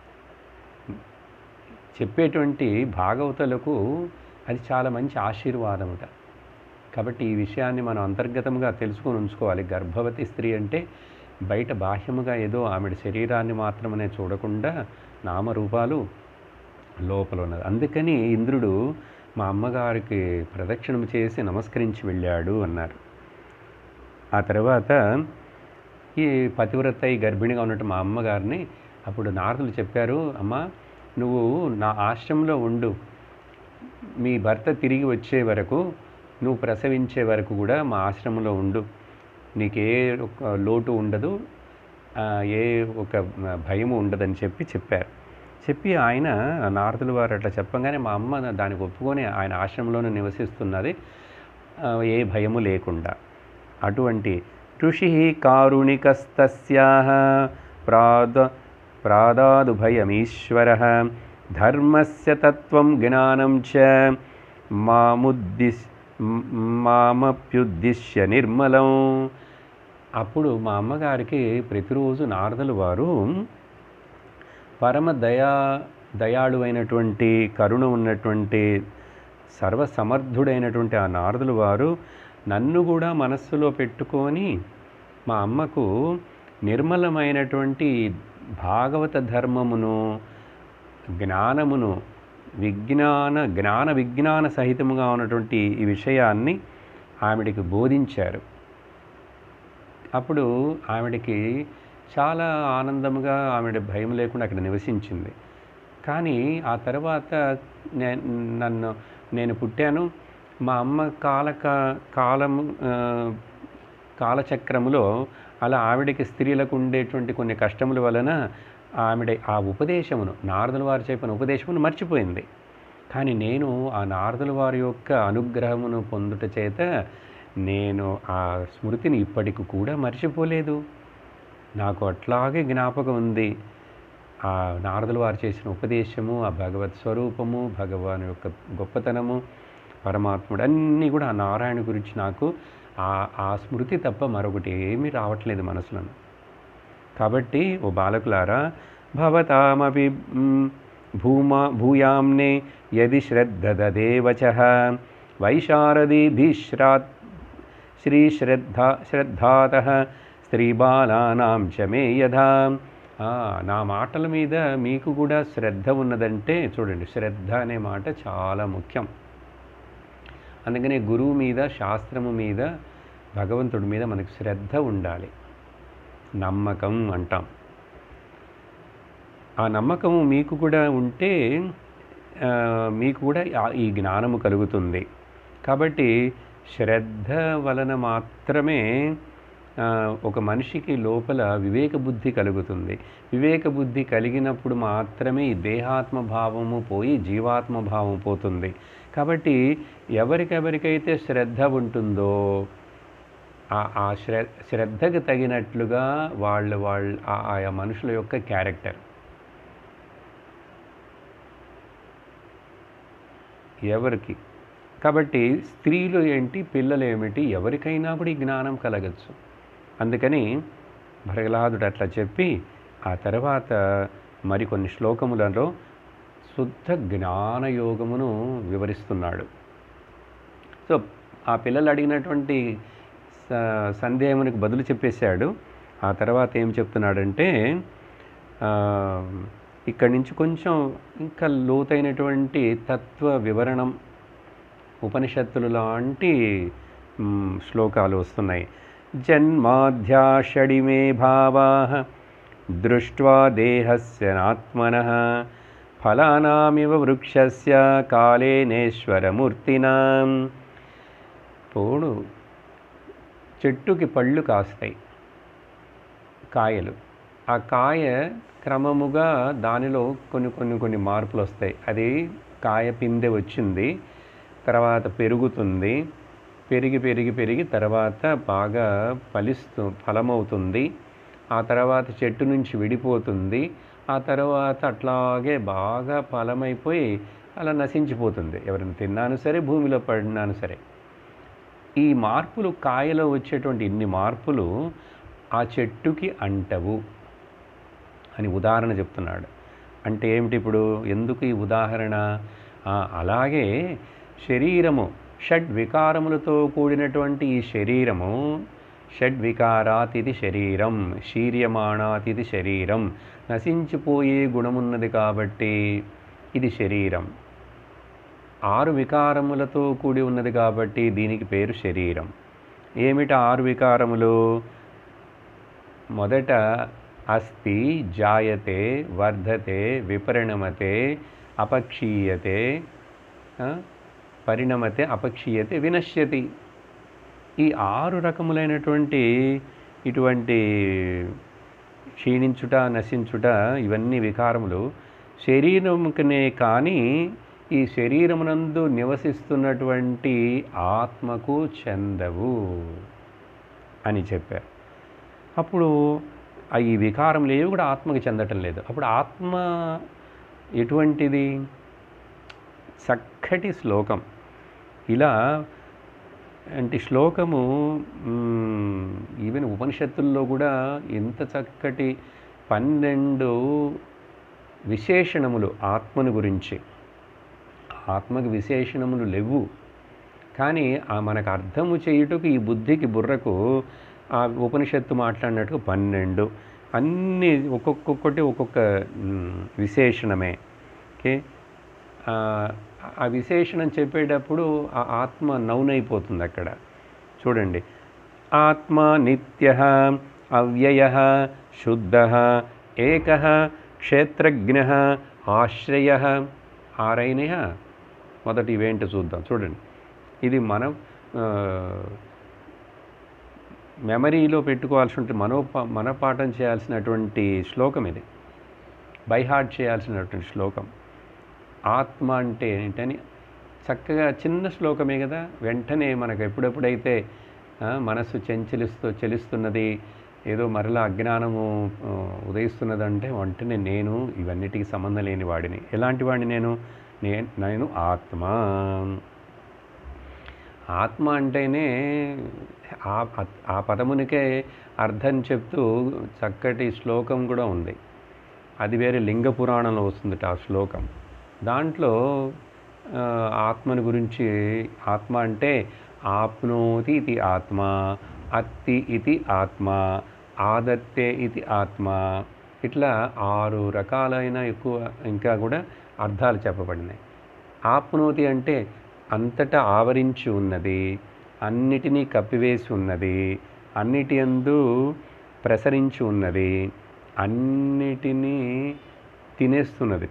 చెప్పేటువంటి భాగవతులకు అది చాలా మంచి ఆశీర్వాదముట కాబట్టి ఈ విషయాన్ని మనం అంతర్గతంగా తెలుసుకొని ఉంచుకోవాలి గర్భవతి స్త్రీ అంటే బయట బాహ్యముగా ఏదో ఆమె శరీరాన్ని మాత్రమే చూడకుండా నామరూపాలు లోపల ఉన్నది అందుకని ఇంద్రుడు మా అమ్మగారికి ప్రదక్షిణం చేసి నమస్కరించి వెళ్ళాడు అన్నారు ఆ తర్వాత ఈ పతివ్రత ఈ గర్భిణిగా ఉన్నట్టు మా అమ్మగారిని అప్పుడు నారదులు చెప్పారు అమ్మ నువ్వు నా ఆశ్రమంలో ఉండు మీ భర్త తిరిగి వచ్చే వరకు నువ్వు ప్రసవించే వరకు కూడా మా ఆశ్రమంలో ఉండు నీకే ఒక లోటు ఉండదు ఆ, ఏ ఒక భయము ఉండదని చెప్పి చెప్పారు చెప్పి ఆయన నారదుల వారు అట్లా చెప్పగానే మా అమ్మ దానికి ఒప్పుకొని ఆయన ఆశ్రమంలోనే నివసిస్తున్నది ఆ, ఏ భయము లేకుండా అటువంటి ఋషి కారుణికస్తస్యా ప్రాద ప్రాదాదు భయమీశ్వర ధర్మస్య తత్వం జ్ఞానం చ మాముద్దిశ్ మామప్యుద్దిశ్య నిర్మలం అప్పుడు మా అమ్మగారికి ప్రతిరోజు నారదులు వారు పరమ దయా దయాళువైనటువంటి కరుణ ఉన్నటువంటి సర్వసమర్థుడైనటువంటి ఆ నారదులు వారు నన్ను కూడా మనస్సులో పెట్టుకొని మా అమ్మకు నిర్మలమైనటువంటి భాగవత ధర్మమును జ్ఞానమును విజ్ఞాన జ్ఞాన విజ్ఞాన సహితముగా ఉన్నటువంటి ఈ విషయాన్ని ఆవిడికి బోధించారు అప్పుడు ఆవిడకి చాలా ఆనందముగా ఆవిడ భయం లేకుండా అక్కడ నివసించింది కానీ ఆ తర్వాత నే నన్ను నేను పుట్టాను మా అమ్మ కాలక కాలము ఆ, కాలచక్రములో అలా ఆవిడకి స్త్రీలకు ఉండేటువంటి కొన్ని కష్టముల వలన ఆవిడ ఆ ఉపదేశమును నారదుల వారు చెప్పిన ఉపదేశమును మర్చిపోయింది కానీ నేను ఆ నారదుల వారి యొక్క అనుగ్రహమును పొందుట చేత నేను ఆ స్మృతిని ఇప్పటికి కూడా మర్చిపోలేదు నాకు అట్లాగే జ్ఞాపకం ఉంది ఆ నారదుల వారు చేసిన ఉపదేశము ఆ భగవత్ స్వరూపము భగవాన్ యొక్క గొప్పతనము పరమాత్ముడు అన్నీ కూడా ఆ నారాయణ గురించి నాకు ఆ ఆ స్మృతి తప్ప మరొకటి ఏమీ రావట్లేదు మనసులను కాబట్టి ఓ బాలకులారా భవతామపి మ్, భూమా భూయామ్నే యది శ్రద్ధదేవచ వైశారదీభిశ్రాత్ శ్రీశ్రద్ధ శ్రద్ధాత స్త్రీబాలానాం చ మే యథా ఆ, నా మాటల మీద మీకు కూడా శ్రద్ధ ఉన్నదంటే చూడండి శ్రద్ధ అనే మాట చాలా ముఖ్యం అందుకనే గురువు మీద శాస్త్రము మీద భగవంతుడి మీద మనకు శ్రద్ధ ఉండాలి నమ్మకం అంటాం ఆ నమ్మకము మీకు కూడా ఉంటే ఆ, మీకు కూడా ఆ- ఈ జ్ఞానము కలుగుతుంది కాబట్టి శ్రద్ధ వలన మాత్రమే ఆ, ఒక మనిషికి లోపల వివేక బుద్ధి కలుగుతుంది వివేక బుద్ధి కలిగినప్పుడు మాత్రమే ఈ దేహాత్మ భావము పోయి జీవాత్మ భావం పోతుంది కాబట్టి ఎవరికెవరికైతే శ్రద్ధ ఉంటుందో ఆ ఆ శ్ర శ్రద్ధకు తగినట్లుగా వాళ్ళ వాళ్ళ ఆ- ఆయా మనుషుల యొక్క క్యారెక్టర్ ఎవరికి కాబట్టి స్త్రీలు ఏంటి పిల్లలు ఏమిటి ఎవరికైనా కూడా ఈ జ్ఞానం కలగచ్చు అందుకని ప్రహ్లాదుడు అట్లా చెప్పి ఆ తర్వాత మరికొన్ని శ్లోకములలో శుద్ధ జ్ఞానయోగమును వివరిస్తున్నాడు సో ఆ పిల్లలు అడిగినటువంటి స- సందేహమునికి బదులు చెప్పేశాడు ఆ తర్వాత ఏం చెప్తున్నాడంటే ఆ, ఇక్కడి నుంచి కొంచెం ఇంకా లోతైనటువంటి తత్వ వివరణం ఉపనిషత్తులు లాంటి మ్, శ్లోకాలు వస్తున్నాయి జన్మాధ్యాషడిమే భావా దృష్ట్వా దేహస్య నాత్మన ఫలానామివ వృక్షస్య కాలేనేశ్వరమూర్తినా పోడు చెట్టుకి పళ్ళు కాస్తాయి కాయలు ఆ కాయ క్రమముగా దానిలో కొన్ని కొన్ని కొన్ని మార్పులు వస్తాయి అది కాయ పిందె వచ్చింది తర్వాత పెరుగుతుంది పెరిగి పెరిగి పెరిగి తర్వాత బాగా ఫలిస్తూ ఫలమవుతుంది ఆ తర్వాత చెట్టు నుంచి విడిపోతుంది ఆ తర్వాత అట్లాగే బాగా ఫలమైపోయి అలా నశించిపోతుంది ఎవరైనా తిన్నాను సరే భూమిలో పడినాను సరే ఈ మార్పులు కాయలో వచ్చేటువంటి ఇన్ని మార్పులు ఆ చెట్టుకి అంటవు అని ఉదాహరణ చెప్తున్నాడు అంటే ఏమిటి ఇప్పుడు ఎందుకు ఈ ఉదాహరణ ఆ, అలాగే శరీరము షడ్ వికారములతో కూడినటువంటి ఈ శరీరము షడ్ వికారాత్ ఇది శరీరం శీర్యమాణాత్ ఇది శరీరం నశించిపోయే గుణమున్నది కాబట్టి ఇది శరీరం ఆరు వికారములతో కూడి ఉన్నది కాబట్టి దీనికి పేరు శరీరం ఏమిటి ఆరు వికారములు మొదట అస్థి జాయతే వర్ధతే విపరిణమతే అపక్షీయతే ఆ, పరిణమతే అపక్షీయతే వినశ్యతి ఈ ఆరు రకములైనటువంటి ఇటువంటి క్షీణించుట నశించుట ఇవన్నీ వికారములు శరీరముకనే కానీ ఈ శరీరమునందు నివసిస్తున్నటువంటి ఆత్మకు చెందవు అని చెప్పారు అప్పుడు ఆ ఈ వికారములు ఏవి కూడా ఆత్మకి చెందటం లేదు అప్పుడు ఆత్మ ఎటువంటిది చక్కటి శ్లోకం ఇలా అంటే శ్లోకము మ్, ఈవెన్ ఉపనిషత్తుల్లో కూడా ఎంత చక్కటి పన్నెండు విశేషణములు ఆత్మను గురించి ఆత్మకి విశేషణములు లేవు కానీ ఆ మనకు అర్థము చేయుటకు ఈ బుద్ధికి బుర్రకు ఆ ఉపనిషత్తు మాట్లాడినట్టుగా పన్నెండు అన్ని ఒక్కొక్కటి ఒక్కొక్క మ్, విశేషణమే ఓకే ఆ, ఆ విశేషణం చెప్పేటప్పుడు ఆ ఆత్మ నౌనైపోతుంది అక్కడ చూడండి ఆత్మ నిత్య అవ్యయ శుద్ధ ఏక క్షేత్రజ్ఞ ఆశ్రయ ఆరైనయ మొదటి ఇవేంటో చూద్దాం చూడండి ఇది మనం ఆ, మెమరీలో పెట్టుకోవాల్సి ఉంటే మనోపా మనపాఠం చేయాల్సినటువంటి శ్లోకం ఇది బైహార్ట్ చేయాల్సినటువంటి శ్లోకం ఆత్మ అంటే ఏంటని చక్కగా చిన్న శ్లోకమే కదా వెంటనే మనకు ఎప్పుడెప్పుడైతే ఆ, మనస్సు చెంచలిస్తూ చెలిస్తున్నది ఏదో మరలా అజ్ఞానము ఆ, ఉదయిస్తున్నదంటే వెంటనే నేను ఇవన్నిటికి సంబంధం లేని వాడిని ఎలాంటి వాడిని నేను నే- నేను ఆత్మ ఆత్మ అంటేనే ఆ ఆ పదమునికే అర్థం చెప్తూ చక్కటి శ్లోకం కూడా ఉంది అది వేరే లింగ పురాణంలో వస్తుంది ఆ శ్లోకం దాంట్లో ఆ, ఆత్మని గురించి ఆత్మ అంటే ఆప్నోతి ఇది ఆత్మ అత్తి ఇది ఆత్మ ఆదత్తే ఇది ఆత్మ ఇట్లా ఆరు రకాలైన ఎక్కువ ఇంకా కూడా అర్థాలు చెప్పబడినాయి ఆప్నోతి అంటే అంతటా ఆవరించి ఉన్నది అన్నిటినీ కప్పివేసి ఉన్నది అన్నిటి యందు ప్రసరించి ఉన్నది అన్నిటినీ తినేస్తున్నదిట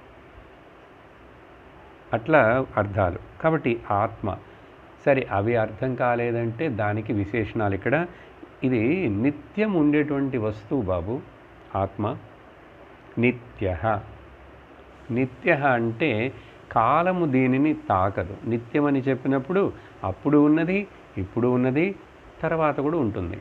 అట్లా అర్థాలు కాబట్టి ఆత్మ సరే అవి అర్థం కాలేదంటే దానికి విశేషణాలు ఇక్కడ ఇది నిత్యం ఉండేటువంటి వస్తువు బాబు ఆత్మ నిత్య నిత్య అంటే కాలము దీనిని తాకదు నిత్యం అని చెప్పినప్పుడు అప్పుడు ఉన్నది ఇప్పుడు ఉన్నది తర్వాత కూడా ఉంటుంది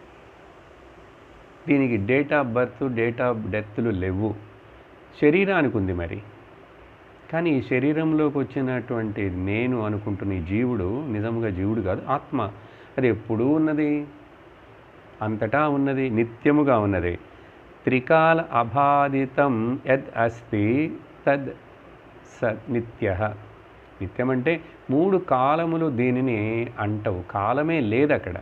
దీనికి date of birth date of డెత్లు లేవు శరీరానికి ఉంది మరి కానీ ఈ శరీరంలోకి వచ్చినటువంటి నేను అనుకుంటున్న ఈ జీవుడు నిజంగా జీవుడు కాదు ఆత్మ అది ఎప్పుడూ ఉన్నది అంతటా ఉన్నది నిత్యముగా ఉన్నది త్రికాల అబాధితం యద్ అస్తి తద్ స నిత్య నిత్యం అంటే మూడు కాలములు దీనిని అంటవు కాలమే లేదు అక్కడ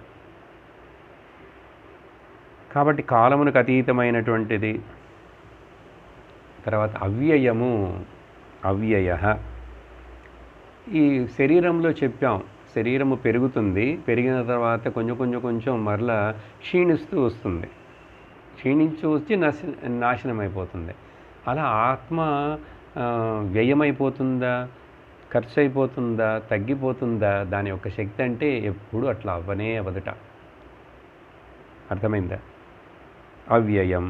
కాబట్టి కాలమునకు అతీతమైనటువంటిది తర్వాత అవ్యయము అవ్యయ ఈ శరీరంలో చెప్పాం శరీరము పెరుగుతుంది పెరిగిన తర్వాత కొంచెం కొంచెం కొంచెం మరలా క్షీణిస్తూ వస్తుంది క్షీణించి వచ్చి నశ నాశనం అయిపోతుంది అలా ఆత్మ ఆ, వ్యయమైపోతుందా ఖర్చు అయిపోతుందా తగ్గిపోతుందా దాని యొక్క శక్తి అంటే ఎప్పుడు అట్లా అవ్వనే అవదట అర్థమైందా అవ్యయం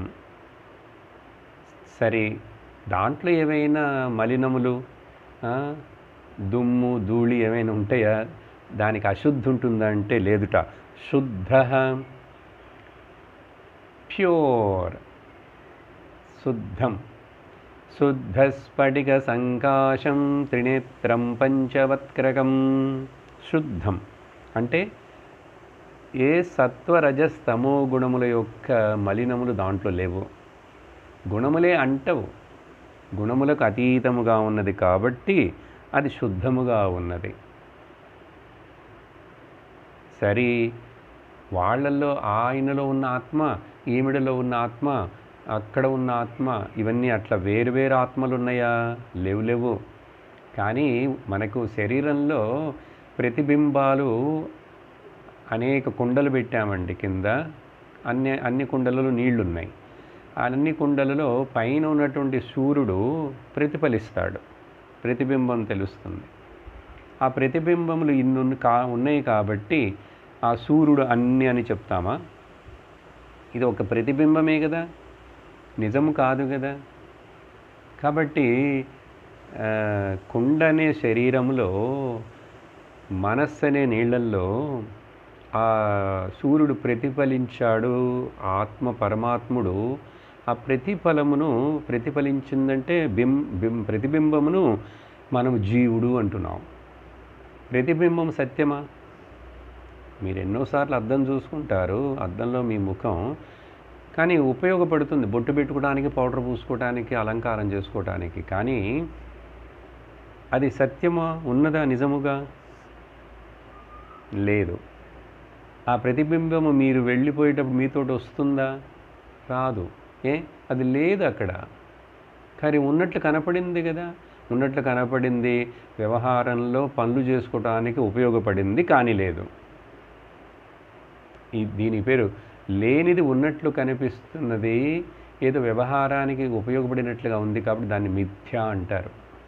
సరే దాంట్లో ఏమైనా మలినములు ఆ, దుమ్ము ధూళి ఏమైనా ఉంటాయా దానికి అశుద్ధి ఉంటుందా అంటే లేదుట శుద్ధ ప్యూర్ శుద్ధం శుద్ధస్ఫటిక సంకాశం త్రినేత్రం పంచవత్క్రకం శుద్ధం అంటే ఏ సత్వరజస్తమో గుణముల యొక్క మలినములు దాంట్లో లేవు గుణములే అంటవు గుణములకు అతీతముగా ఉన్నది కాబట్టి అది శుద్ధముగా ఉన్నది సరే వాళ్ళల్లో ఆయనలో ఉన్న ఆత్మ ఈమెడలో ఉన్న ఆత్మ అక్కడ ఉన్న ఆత్మ ఇవన్నీ అట్లా వేరు వేరు ఆత్మలు ఉన్నాయా లేవు లేవు కానీ మనకు శరీరంలో ప్రతిబింబాలు అనేక కుండలు పెట్టామండి కింద అన్ని అన్ని కుండలలో నీళ్లు ఉన్నాయి అన్ని కుండలలో పైన ఉన్నటువంటి సూర్యుడు ప్రతిఫలిస్తాడు ప్రతిబింబం తెలుస్తుంది ఆ ప్రతిబింబములు ఇన్ని కా ఉన్నాయి కాబట్టి ఆ సూర్యుడు అన్ని అని చెప్తామా ఇది ఒక ప్రతిబింబమే కదా నిజము కాదు కదా కాబట్టి ఆ, కుండ అనే శరీరంలో మనస్సు అనే నీళ్ళల్లో ఆ సూర్యుడు ప్రతిఫలించాడు ఆత్మ పరమాత్ముడు ఆ ప్రతిఫలమును ప్రతిఫలించిందంటే బిం బిం ప్రతిబింబమును మనం జీవుడు అంటున్నాం ప్రతిబింబం సత్యమా మీరు ఎన్నోసార్లు అద్దం చూసుకుంటారు అద్దంలో మీ ముఖం కానీ ఉపయోగపడుతుంది బొట్టు పెట్టుకోవడానికి పౌడర్ పూసుకోవడానికి అలంకారం చేసుకోవడానికి కానీ అది సత్యమా ఉన్నదా నిజముగా లేదు ఆ ప్రతిబింబము మీరు వెళ్ళిపోయేటప్పుడు మీతోటి వస్తుందా రాదు ఏ అది లేదు అక్కడ కానీ ఉన్నట్లు కనపడింది కదా ఉన్నట్లు కనపడింది వ్యవహారంలో పనులు చేసుకోవడానికి ఉపయోగపడింది కానీ లేదు ఈ దీని పేరు లేనిది ఉన్నట్లు కనిపిస్తున్నది ఏదో వ్యవహారానికి ఉపయోగపడినట్లుగా ఉంది కాబట్టి దాన్ని మిథ్య అంటారు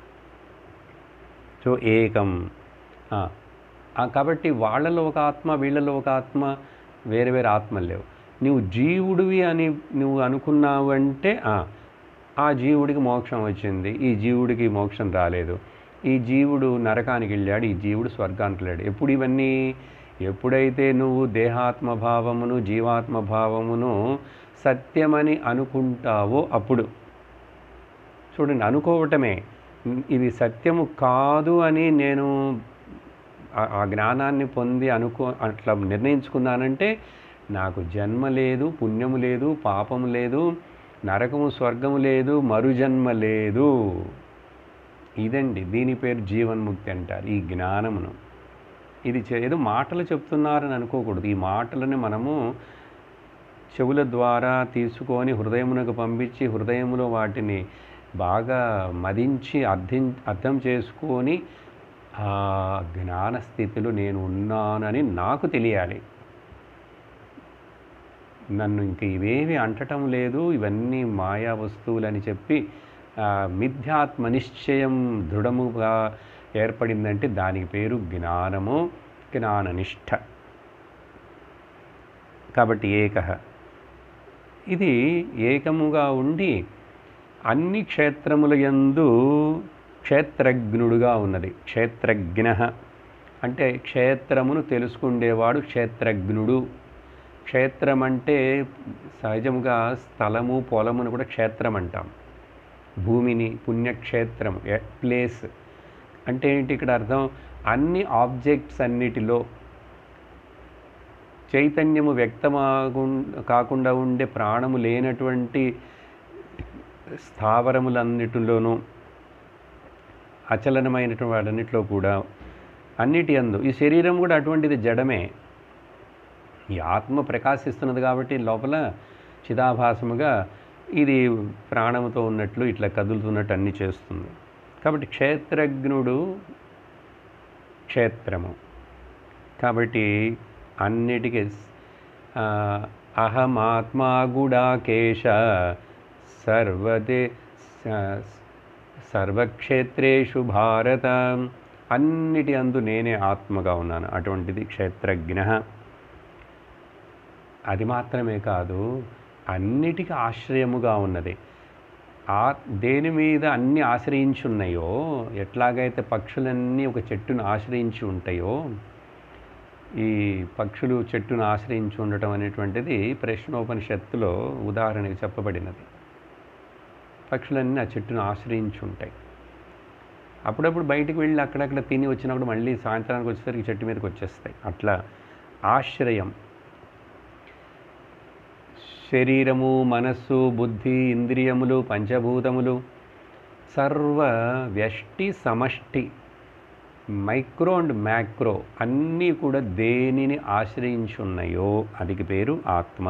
సో ఏకం ఆ, ఆ, కాబట్టి వాళ్ళలో ఒక ఆత్మ వీళ్ళలో ఒక ఆత్మ వేరే వేరే ఆత్మలు లేవు నువ్వు జీవుడివి అని నువ్వు అనుకున్నావు అంటే ఆ, ఆ జీవుడికి మోక్షం వచ్చింది ఈ జీవుడికి మోక్షం రాలేదు ఈ జీవుడు నరకానికి వెళ్ళాడు ఈ జీవుడు స్వర్గానికి వెళ్ళాడు ఎప్పుడు ఇవన్నీ ఎప్పుడైతే నువ్వు దేహాత్మ భావమును జీవాత్మ భావమును సత్యమని అనుకుంటావో అప్పుడు చూడండి అనుకోవటమే ఇది సత్యము కాదు అని నేను ఆ- ఆ జ్ఞానాన్ని పొంది అనుకో అట్లా నిర్ణయించుకున్నానంటే నాకు జన్మ లేదు పుణ్యము లేదు పాపము లేదు నరకము స్వర్గము లేదు మరుజన్మ లేదు ఇదండి దీని పేరు జీవన్ముక్తి అంటారు ఈ జ్ఞానమును ఇది చే- ఏదో మాటలు చెప్తున్నారని అనుకోకూడదు ఈ మాటలని మనము చెవుల ద్వారా తీసుకొని హృదయమునకు పంపించి హృదయములో వాటిని బాగా మదించి అర్థం అర్థం చేసుకొని ఆ జ్ఞాన స్థితిలో నేను ఉన్నానని నాకు తెలియాలి నన్ను ఇంక ఇవేవి అంటటం లేదు ఇవన్నీ మాయా వస్తువులని చెప్పి ఆ, మిథ్యాత్మ నిశ్చయం దృఢముగా ఏర్పడిందంటే దానికి పేరు జ్ఞానము జ్ఞాననిష్ట కాబట్టి ఏక ఇది ఏకముగా ఉండి అన్ని క్షేత్రముల యందు క్షేత్రజ్ఞుడుగా ఉన్నది క్షేత్రజ్ఞ అంటే క్షేత్రమును తెలుసుకుండేవాడు క్షేత్రజ్ఞుడు క్షేత్రం అంటే సహజంగా స్థలము పొలమును కూడా క్షేత్రం అంటాం భూమిని పుణ్యక్షేత్రం ఎ- ప్లేస్ అంటే ఏంటి ఇక్కడ అర్థం అన్ని ఆబ్జెక్ట్స్ అన్నిటిలో చైతన్యము వ్యక్తమాగు కాకుండా ఉండే ప్రాణము లేనటువంటి స్థావరములన్నిటిలోనూ అచలనమైనటువంటి వాటన్నిటిలో కూడా అన్నిటి అందు ఈ శరీరం కూడా అటువంటిది జడమే ఈ ఆత్మ ప్రకాశిస్తున్నది కాబట్టి లోపల చిదాభాసముగా ఇది ప్రాణముతో ఉన్నట్లు ఇట్లా కదులుతున్నట్టు అన్ని చేస్తుంది కాబట్టి క్షేత్రజ్ఞుడు క్షేత్రము కాబట్టి అన్నిటికీ ఆ, అహమాత్మా గుడాకేశ సర్వదే స- సర్వక్షేత్రేషు భారత అన్నిటి అందు నేనే ఆత్మగా ఉన్నాను అటువంటిది క్షేత్రజ్ఞ అది మాత్రమే కాదు అన్నిటికీ ఆశ్రయముగా ఉన్నది ఆ దేని మీద అన్ని ఆశ్రయించి ఉన్నాయో ఎట్లాగైతే పక్షులన్నీ ఒక చెట్టును ఆశ్రయించి ఉంటాయో ఈ పక్షులు చెట్టును ఆశ్రయించి ఉండటం అనేటువంటిది ప్రశ్నోపనిషత్తులో ఉదాహరణకి చెప్పబడినది పక్షులన్నీ ఆ చెట్టును ఆశ్రయించి ఉంటాయి అప్పుడప్పుడు బయటికి వెళ్ళి అక్కడక్కడ తిని వచ్చినప్పుడు మళ్ళీ సాయంత్రానికి వచ్చేసరికి చెట్టు మీదకి వచ్చేస్తాయి అట్లా ఆశ్రయం శరీరము మనస్సు బుద్ధి ఇంద్రియములు పంచభూతములు సర్వ వ్యష్టి సమష్టి మైక్రో అండ్ మ్యాక్రో అన్నీ కూడా దేనిని ఆశ్రయించి ఉన్నాయో అదికి పేరు ఆత్మ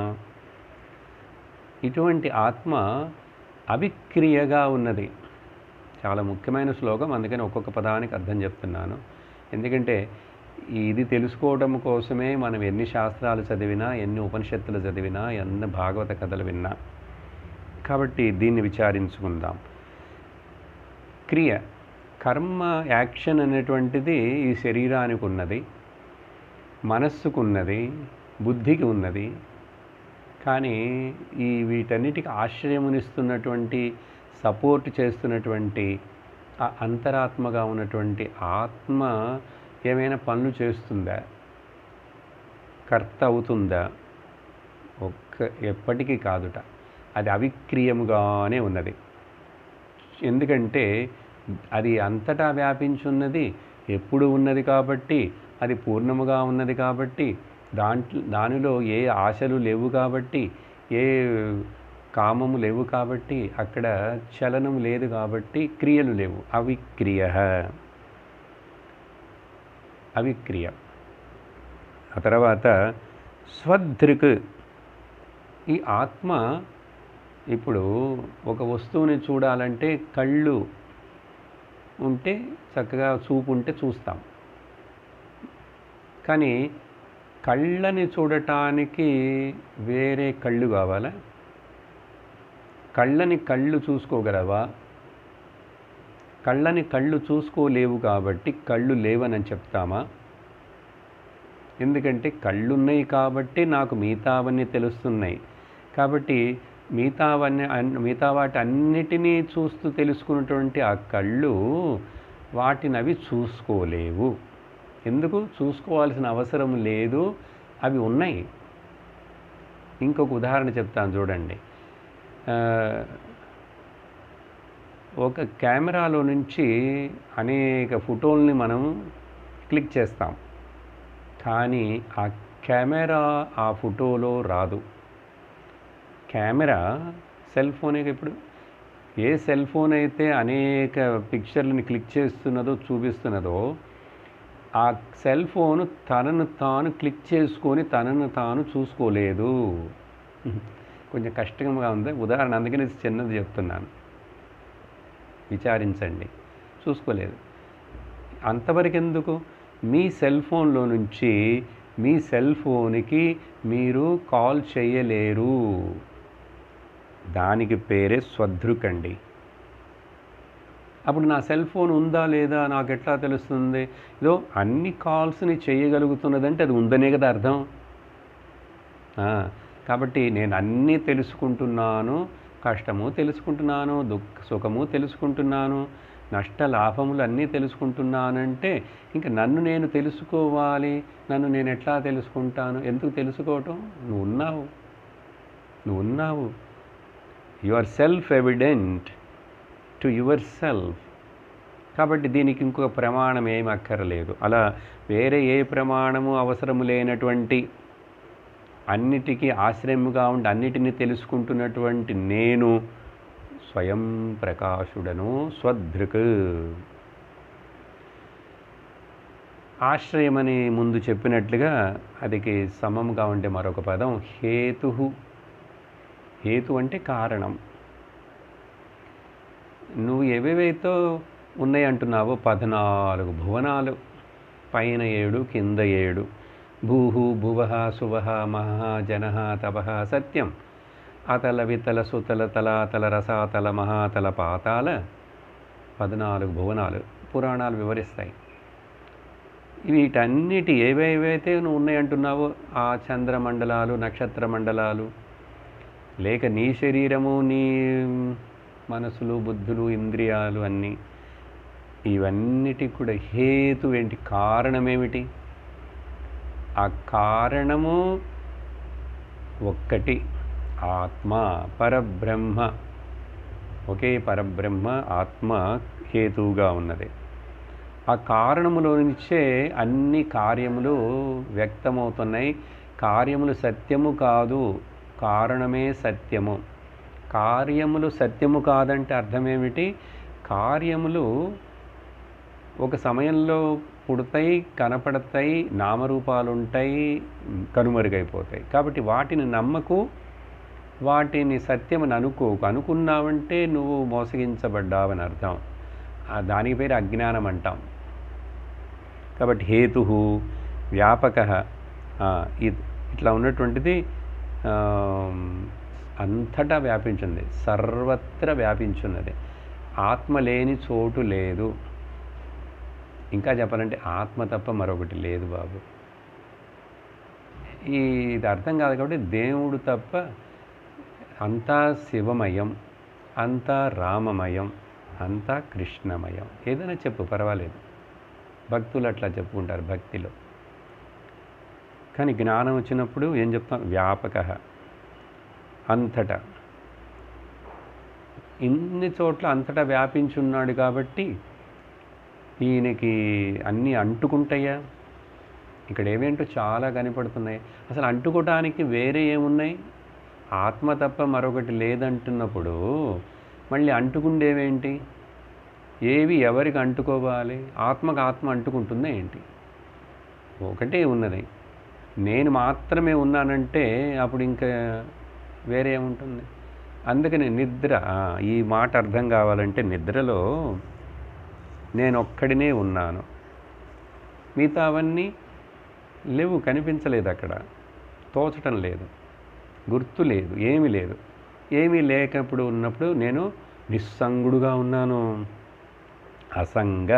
ఇటువంటి ఆత్మ అవిక్రియగా ఉన్నది చాలా ముఖ్యమైన శ్లోకం అందుకని ఒక్కొక్క పదానికి అర్థం చెప్తున్నాను ఎందుకంటే ఇది తెలుసుకోవడం కోసమే మనం ఎన్ని శాస్త్రాలు చదివినా ఎన్ని ఉపనిషత్తులు చదివినా ఎన్ని భాగవత కథలు విన్నా కాబట్టి దీన్ని విచారించుకుందాం క్రియ కర్మ యాక్షన్ అనేటువంటిది ఈ శరీరానికి ఉన్నది మనస్సుకు ఉన్నది బుద్ధికి ఉన్నది కానీ ఈ వీటన్నిటికి ఆశ్రయమునిస్తున్నటువంటి సపోర్ట్ చేస్తున్నటువంటి ఆ అంతరాత్మగా ఉన్నటువంటి ఆత్మ ఏమైనా పనులు చేస్తుందా కర్త అవుతుందా ఒక్క ఎప్పటికీ కాదుట అది అవిక్రియముగానే ఉన్నది ఎందుకంటే అది అంతటా వ్యాపించున్నది ఎప్పుడు ఉన్నది కాబట్టి అది పూర్ణముగా ఉన్నది కాబట్టి దాంట్లో దానిలో ఏ ఆశలు లేవు కాబట్టి ఏ కామము లేవు కాబట్టి అక్కడ చలనం లేదు కాబట్టి క్రియలు లేవు అవిక్రియ అవిక్రియ ఆ తర్వాత స్వదృక్ ఈ ఆత్మ ఇప్పుడు ఒక వస్తువుని చూడాలంటే కళ్ళు ఉంటే చక్కగా చూపు ఉంటే చూస్తాం కానీ కళ్ళని చూడటానికి వేరే కళ్ళు కావాలా కళ్ళని కళ్ళు చూసుకోగలవా కళ్ళని కళ్ళు చూసుకోలేవు కాబట్టి కళ్ళు లేవని చెప్తామా ఎందుకంటే కళ్ళున్నాయి కాబట్టి నాకు మిగతావన్నీ తెలుస్తున్నాయి కాబట్టి మిగతావన్నీ అన్- మిగతా వాటి అన్నిటినీ చూస్తూ తెలుసుకున్నటువంటి ఆ కళ్ళు వాటిని అవి చూసుకోలేవు ఎందుకు చూసుకోవాల్సిన అవసరం లేదు అవి ఉన్నాయి ఇంకొక ఉదాహరణ చెప్తాను చూడండి ఆ, ఒక కెమెరాలో నుంచి అనేక ఫోటోల్ని మనం క్లిక్ చేస్తాం కానీ ఆ కెమెరా ఆ ఫోటోలో రాదు కెమెరా సెల్ ఫోనే ఇప్పుడు ఏ సెల్ ఫోన్ అయితే అనేక పిక్చర్లని క్లిక్ చేస్తున్నదో చూపిస్తున్నదో ఆ సెల్ ఫోన్ తనను తాను క్లిక్ చేసుకొని తనను తాను చూసుకోలేదు కొంచెం కష్టంగా ఉంది ఉదాహరణ అందుకని ఇది చిన్నది చెప్తున్నాను విచారించండి చూసుకోలేదు అంతవరకు ఎందుకు మీ సెల్ ఫోన్లో నుంచి మీ సెల్ ఫోన్కి మీరు కాల్ చేయలేరు దానికి పేరే స్వదృకండి అప్పుడు నా సెల్ ఫోన్ ఉందా లేదా నాకు ఎట్లా తెలుస్తుంది ఇదో అన్ని కాల్స్ని చేయగలుగుతున్నదంటే అది ఉందనే కదా అర్థం ఆ, కాబట్టి నేను అన్నీ తెలుసుకుంటున్నాను కష్టము తెలుసుకుంటున్నాను దుఃఖ సుఖము తెలుసుకుంటున్నాను నష్ట లాభములు అన్నీ తెలుసుకుంటున్నానంటే ఇంకా నన్ను నేను తెలుసుకోవాలి నన్ను నేను ఎట్లా తెలుసుకుంటాను ఎందుకు తెలుసుకోవటం నువ్వు ఉన్నావు నువ్వు ఉన్నావు you are self evident to yourself కాబట్టి దీనికి ఇంకొక ప్రమాణం ఏమి అక్కర్లేదు అలా వేరే ఏ ప్రమాణము అవసరము లేనటువంటి అన్నిటికీ ఆశ్రయముగా ఉండి అన్నిటినీ తెలుసుకుంటున్నటువంటి నేను స్వయం ప్రకాశుడను స్వదృక్ ఆశ్రయమని ముందు చెప్పినట్లుగా అదికి సమముగా ఉండే మరొక పదం హేతు హేతు అంటే కారణం నువ్వు ఏవేవైతే ఉన్నాయి అంటున్నావో పద్నాలుగు భువనాలు పైన ఏడు కింద ఏడు భూహు భువః సువః మహః జనః తపః సత్యం అతల వితల సుతల తలాతల రసాతల మహాతల పాతాల పద్నాలుగు భువనాలు పురాణాలు వివరిస్తాయి వీటన్నిటి ఏవేవైతే నువ్వు ఉన్నాయంటున్నావో ఆ చంద్రమండలాలు నక్షత్ర మండలాలు లేక నీ శరీరము నీ మనసులు బుద్ధులు ఇంద్రియాలు అన్నీ ఇవన్నిటికి కూడా హేతు ఏంటి కారణమేమిటి ఆ కారణము ఒక్కటి ఆత్మ పరబ్రహ్మ ఒకే పరబ్రహ్మ ఆత్మ హేతువుగా ఉన్నది ఆ కారణములో నుంచే అన్ని కార్యములు వ్యక్తమవుతున్నాయి కార్యములు సత్యము కాదు కారణమే సత్యము కార్యములు సత్యము కాదంటే అర్థమేమిటి కార్యములు ఒక సమయంలో పుడతాయి కనపడతాయి నామరూపాలు ఉంటాయి కనుమరుగైపోతాయి కాబట్టి వాటిని నమ్మకు వాటిని సత్యమని అనుకోకు అనుకున్నావంటే నువ్వు మోసగించబడ్డావని అర్థం ఆ దానికి పేరు అజ్ఞానం అంటాం కాబట్టి హేతు వ్యాపక ఇట్లా ఉన్నటువంటిది ఆ, అంతటా వ్యాపించింది సర్వత్ర వ్యాపించున్నది ఆత్మ లేని చోటు లేదు ఇంకా చెప్పాలంటే ఆత్మ తప్ప మరొకటి లేదు బాబు ఈ ఇది అర్థం కాదు కాబట్టి దేవుడు తప్ప అంతా శివమయం అంతా రామమయం అంతా కృష్ణమయం ఏదైనా చెప్పు పర్వాలేదు భక్తులు అట్లా చెప్పుకుంటారు భక్తిలో కానీ జ్ఞానం వచ్చినప్పుడు ఏం చెప్తాం వ్యాపక అంతటా ఇన్ని చోట్ల అంతటా వ్యాపించున్నాడు కాబట్టి ఈయనకి అన్నీ అంటుకుంటాయా ఇక్కడ ఏమేంటో చాలా కనపడుతున్నాయి అసలు అంటుకోవడానికి వేరే ఏమున్నాయి ఆత్మ తప్ప మరొకటి లేదంటున్నప్పుడు మళ్ళీ అంటుకుండేవేంటి ఏవి ఎవరికి అంటుకోవాలి ఆత్మకు ఆత్మ అంటుకుంటుందా ఏంటి ఒకటే ఉన్నది నేను మాత్రమే ఉన్నానంటే అప్పుడు ఇంకా వేరే ఏముంటుంది అందుకని నిద్ర ఆ, ఈ మాట అర్థం కావాలంటే నిద్రలో నేను ఒక్కడినే ఉన్నాను మిగతా అవన్నీ లేవు కనిపించలేదు అక్కడ తోచటం లేదు గుర్తు లేదు ఏమీ లేదు ఏమీ లేకప్పుడు ఉన్నప్పుడు నేను నిస్సంగుడుగా ఉన్నాను అసంగ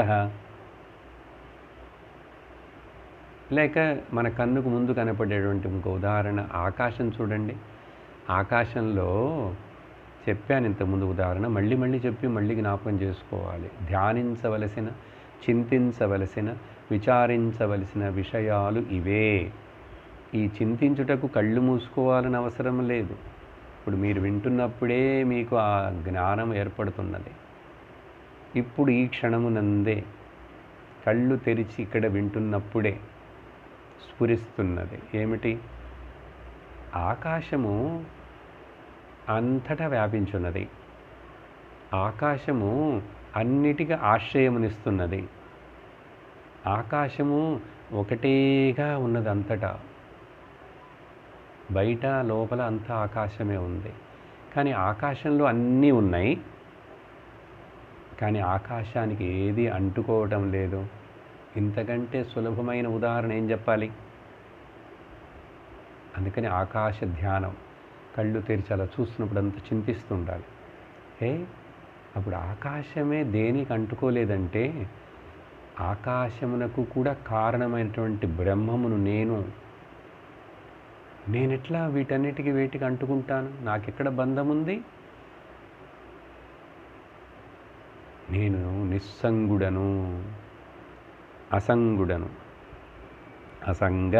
లేక మన కన్నుకు ముందు కనపడేటువంటి ఇంకో ఉదాహరణ ఆకాశం చూడండి ఆకాశంలో చెప్పాను ఇంతకుముందు ఉదాహరణ మళ్ళీ మళ్ళీ చెప్పి మళ్ళీ జ్ఞాపకం చేసుకోవాలి ధ్యానించవలసిన చింతించవలసిన విచారించవలసిన విషయాలు ఇవే ఈ చింతించుటకు కళ్ళు మూసుకోవాలని అవసరం లేదు ఇప్పుడు మీరు వింటున్నప్పుడే మీకు ఆ జ్ఞానం ఏర్పడుతున్నది ఇప్పుడు ఈ క్షణమునందే కళ్ళు తెరిచి ఇక్కడ వింటున్నప్పుడే స్ఫురిస్తున్నది ఏమిటి ఆకాశము అంతటా వ్యాపించున్నది ఆకాశము అన్నిటికీ ఆశ్రయమునిస్తున్నది ఆకాశము ఒకటేగా ఉన్నది అంతటా బయట లోపల అంతా ఆకాశమే ఉంది కానీ ఆకాశంలో అన్నీ ఉన్నాయి కానీ ఆకాశానికి ఏది అంటుకోవటం లేదు ఇంతకంటే సులభమైన ఉదాహరణ ఏం చెప్పాలి అందుకని ఆకాశ ధ్యానం కళ్ళు తెరిచి అలా చూస్తున్నప్పుడు అంత చింతిస్తుండాలి ఏ అప్పుడు ఆకాశమే దేనికి అంటుకోలేదంటే ఆకాశమునకు కూడా కారణమైనటువంటి బ్రహ్మమును నేను నేనెట్లా వీటన్నిటికీ వేటికి అంటుకుంటాను నాకెక్కడ బంధం ఉంది నేను నిస్సంగుడను అసంగుడను అసంగ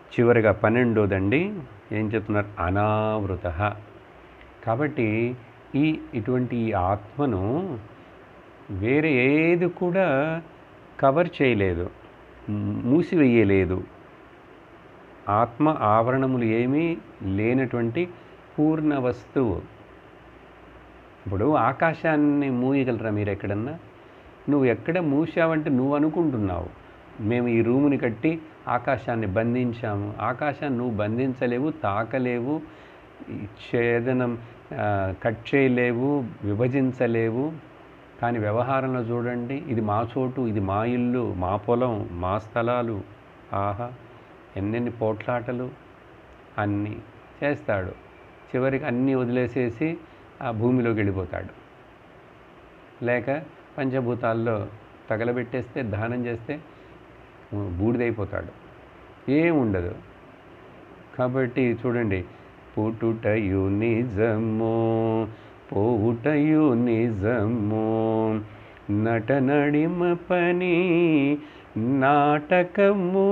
చివరిగా పన్నెండోదండి ఏం చెప్తున్నారు అనావృత కాబట్టి ఈ ఇటువంటి ఈ ఆత్మను వేరే ఏది కూడా కవర్ చేయలేదు మ్, మూసివేయలేదు ఆత్మ ఆవరణములు ఏమీ లేనటువంటి పూర్ణ వస్తువు ఇప్పుడు ఆకాశాన్ని మూయగలరా మీరు ఎక్కడన్నా నువ్వు ఎక్కడ మూసావంటే నువ్వు అనుకుంటున్నావు మేము ఈ రూముని కట్టి ఆకాశాన్ని బంధించాము ఆకాశాన్ని నువ్వు బంధించలేవు తాకలేవు ఈ ఛేదనం ఆ, కట్ చేయలేవు విభజించలేవు కానీ వ్యవహారంలో చూడండి ఇది మా చోటు ఇది మా ఇల్లు మా పొలం మా స్థలాలు ఆహా ఎన్నెన్ని పోట్లాటలు అన్నీ చేస్తాడు చివరికి అన్నీ వదిలేసేసి ఆ భూమిలోకి వెళ్ళిపోతాడు లేక పంచభూతాల్లో తగలబెట్టేస్తే దానం చేస్తే బూడిదైపోతాడు ఏం ఉండదు కాబట్టి చూడండి పుట్టుటయు నిజము పోవుటయు నిజము నట నడిమ పని నాటకము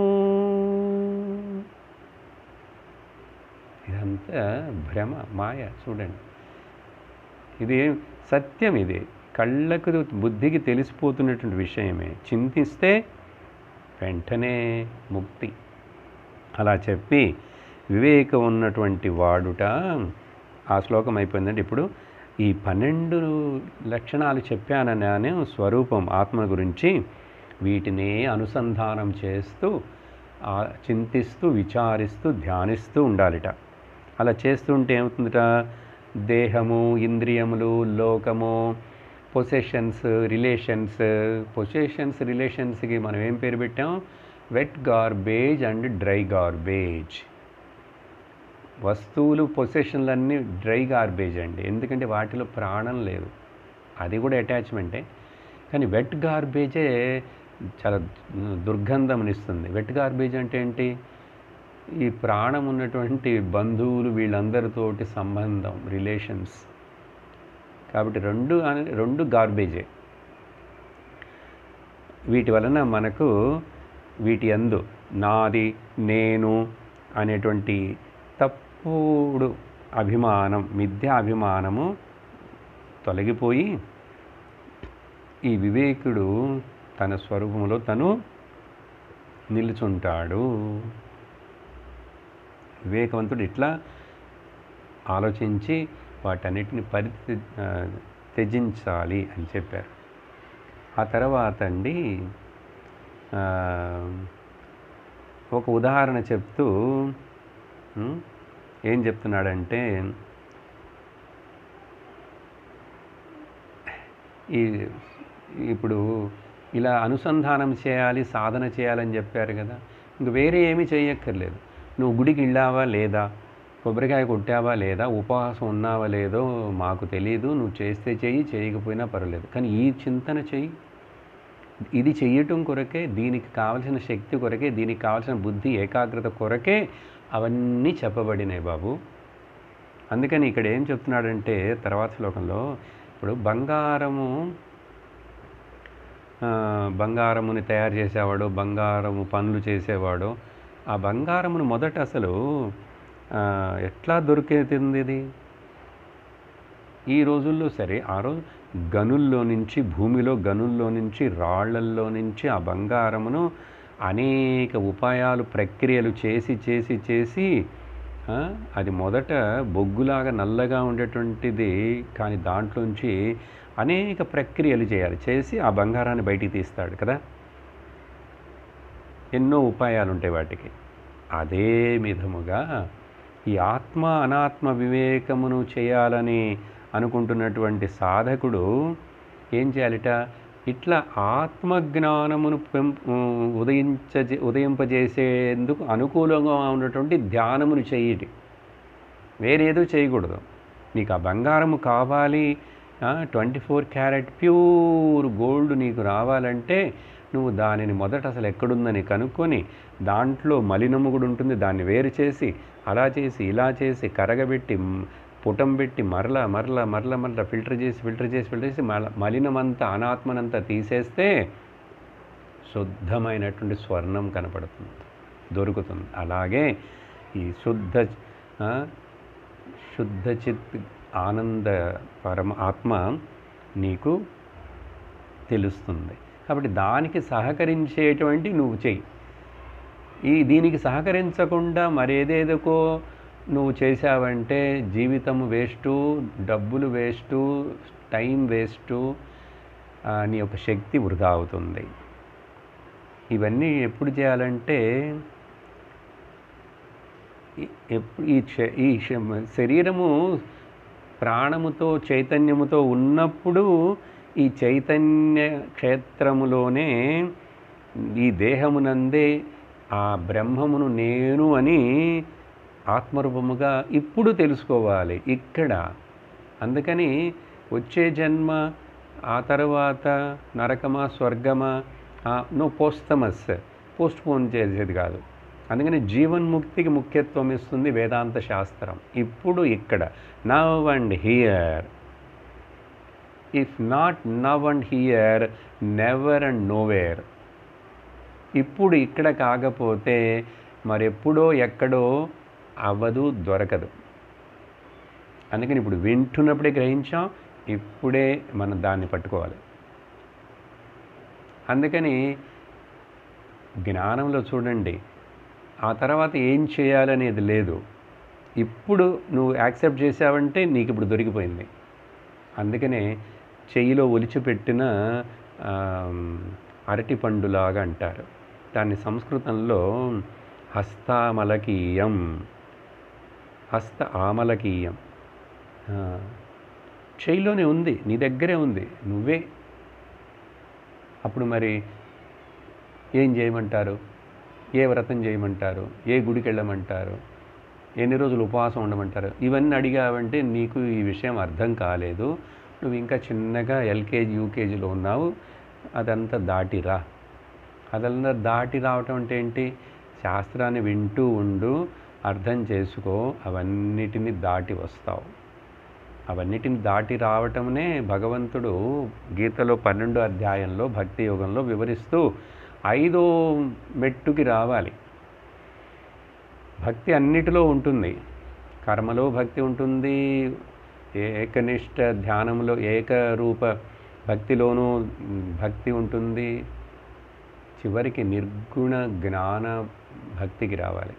ఇదంతా భ్రమ మాయ చూడండి ఇది సత్యం ఇది కళ్ళకు బుద్ధికి తెలిసిపోతున్నటువంటి విషయమే చింతిస్తే వెంటనే ముక్తి అలా చెప్పి వివేకం ఉన్నటువంటి వాడుట ఆ శ్లోకం అయిపోయిందండి ఇప్పుడు ఈ పన్నెండు లక్షణాలు చెప్పాననే స్వరూపం ఆత్మ గురించి వీటినే అనుసంధానం చేస్తూ ఆ చింతిస్తూ విచారిస్తూ ధ్యానిస్తూ ఉండాలిట అలా చేస్తుంటే ఏమవుతుందిట దేహము ఇంద్రియములు లోకము పొసెషన్స్ రిలేషన్స్ పొసెషన్స్ రిలేషన్స్కి మనం ఏం పేరు పెట్టాం wet garbage and dry garbage వస్తువులు పొసెషన్లన్నీ డ్రై గార్బేజ్ అండి ఎందుకంటే వాటిలో ప్రాణం లేదు అది కూడా అటాచ్మెంటే కానీ వెట్ గార్బేజే చాలా దుర్గంధంనిస్తుంది వెట్ గార్బేజ్ అంటే ఏంటి ఈ ప్రాణం ఉన్నటువంటి బంధువులు వీళ్ళందరితోటి సంబంధం రిలేషన్స్ కాబట్టి రెండు అనే- రెండు గార్బేజే వీటి వలన మనకు వీటి అందు నాది నేను అనేటువంటి తప్పుడు అభిమానం మిథ్యా అభిమానము తొలగిపోయి ఈ వివేకుడు తన స్వరూపంలో తను నిలుచుంటాడు వివేకవంతుడు ఇట్లా ఆలోచించి వాటన్నిటిని పరి ఆ, త్యజించాలి అని చెప్పారు ఆ తర్వాత అండి ఆ, ఒక ఉదాహరణ చెప్తూ ఉం, ఏం చెప్తున్నాడంటే ఈ ఇప్పుడు ఇలా అనుసంధానం చేయాలి సాధన చేయాలని చెప్పారు కదా ఇంక వేరే ఏమీ చేయక్కర్లేదు నువ్వు గుడికి వెళ్ళావా లేదా కొబ్బరికాయ కొట్టావా లేదా ఉపవాసం ఉన్నావా లేదో మాకు తెలియదు నువ్వు చేస్తే చెయ్యి చేయకపోయినా పర్వాలేదు కానీ ఈ చింతన చెయ్యి ఇది చెయ్యటం కొరకే దీనికి కావలసిన శక్తి కొరకే దీనికి కావలసిన బుద్ధి ఏకాగ్రత కొరకే అవన్నీ చెప్పబడినాయి బాబు అందుకని ఇక్కడ ఏం చెప్తున్నాడంటే తర్వాత శ్లోకంలో ఇప్పుడు బంగారము ఆ, బంగారముని తయారు చేసేవాడు బంగారము పనులు చేసేవాడు ఆ బంగారమును మొదట అసలు ఆ, ఎట్లా దొరికేతుంది ఇది ఈ రోజుల్లో సరే ఆ రోజు గనుల్లో నుంచి భూమిలో గనుల్లో నుంచి రాళ్లల్లో నుంచి ఆ బంగారమును అనేక ఉపాయాలు ప్రక్రియలు చేసి చేసి చేసి ఆ, అది మొదట బొగ్గులాగా నల్లగా ఉండేటువంటిది కానీ దాంట్లోంచి అనేక ప్రక్రియలు చేయాలి చేసి ఆ బంగారాన్ని బయటికి తీస్తాడు కదా ఎన్నో ఉపాయాలు ఉంటాయి వాటికి అదే విధముగా ఈ ఆత్మ అనాత్మ వివేకమును చేయాలని అనుకుంటున్నటువంటి సాధకుడు ఏం చేయాలిట ఇట్లా ఆత్మజ్ఞానమును పెం ఉదయించ ఉదయింపజేసేందుకు అనుకూలంగా ఉన్నటువంటి ధ్యానమును చెయ్యటి వేరేదో చేయకూడదు నీకు ఆ బంగారము కావాలి twenty four carat pure gold నీకు రావాలంటే నువ్వు దానిని మొదట అసలు ఎక్కడుందని కనుక్కొని దాంట్లో మలినము కూడా ఉంటుంది దాన్ని వేరు చేసి అలా చేసి ఇలా చేసి కరగబెట్టి మ్, పుటం పెట్టి మరల మరల మరల మరల ఫిల్టర్ చేసి ఫిల్టర్ చేసి ఫిల్టర్ చేసి మల మలినమంతా అనాత్మనంతా తీసేస్తే శుద్ధమైనటువంటి స్వర్ణం కనపడుతుంది దొరుకుతుంది అలాగే ఈ శుద్ధ ఆ, శుద్ధ చిత్ ఆనంద పరమ ఆత్మ నీకు తెలుస్తుంది కాబట్టి దానికి సహకరించేటువంటి నువ్వు చెయ్యి ఈ దీనికి సహకరించకుండా మరేదేదకో నువ్వు చేశావంటే జీవితం వేస్టు డబ్బులు వేస్టు టైం వేస్టు ఆ, నీ యొక్క శక్తి వృధా అవుతుంది ఇవన్నీ ఎప్పుడు చేయాలంటే ఈ- ఎప్పుడు ఈ శ- ఈ శ- శరీరము ప్రాణముతో చైతన్యముతో ఉన్నప్పుడు ఈ చైతన్య క్షేత్రములోనే ఈ దేహమునందే ఆ బ్రహ్మమును నేను అని ఆత్మరూపముగా ఇప్పుడు తెలుసుకోవాలి ఇక్కడ అందుకని వచ్చే జన్మ ఆ తర్వాత నరకమా స్వర్గమా నో పోస్తమస్ పోస్ట్ పోన్ చేసేది కాదు అందుకని జీవన్ముక్తికి ముఖ్యత్వం ఇస్తుంది వేదాంత శాస్త్రం ఇప్పుడు ఇక్కడ now and here if not now and here never and nowhere ఇప్పుడు ఇక్కడ కాకపోతే మరెప్పుడో ఎక్కడో అవ్వదు దొరకదు అందుకని ఇప్పుడు వింటున్నప్పుడే గ్రహించాం ఇప్పుడే మనం దాన్ని పట్టుకోవాలి అందుకని జ్ఞానంలో చూడండి ఆ తర్వాత ఏం చేయాలనేది లేదు ఇప్పుడు నువ్వు యాక్సెప్ట్ చేసావంటే నీకు ఇప్పుడు దొరికిపోయింది అందుకనే చెయ్యిలో ఒలిచిపెట్టిన ఆమ్, అరటి పండులాగా అంటారు దాన్ని సంస్కృతంలో హస్తామలకీయం హస్త ఆమలకీయం ఆ, చెయ్యిలోనే ఉంది నీ దగ్గరే ఉంది నువ్వే అప్పుడు మరి ఏం చేయమంటారు ఏ వ్రతం చేయమంటారు ఏ గుడికి వెళ్ళమంటారు ఎన్ని రోజులు ఉపవాసం ఉండమంటారు ఇవన్నీ అడిగావంటే నీకు ఈ విషయం అర్థం కాలేదు నువ్వు ఇంకా చిన్నగా ఎల్కేజీ యూకేజీలో ఉన్నావు అదంతా దాటిరా అదంతా దాటి రావటం అంటే ఏంటి శాస్త్రాన్ని వింటూ ఉండు అర్థం చేసుకో అవన్నిటిని దాటి వస్తావు అవన్నిటిని దాటి రావటమునే భగవంతుడు గీతలో పన్నెండో అధ్యాయంలో భక్తి యోగంలో వివరిస్తూ ఐదో మెట్టుకి రావాలి భక్తి అన్నిటిలో ఉంటుంది కర్మలో భక్తి ఉంటుంది ఏకనిష్ట ధ్యానంలో ఏకరూప భక్తిలోనూ భక్తి ఉంటుంది చివరికి నిర్గుణ జ్ఞాన భక్తికి రావాలి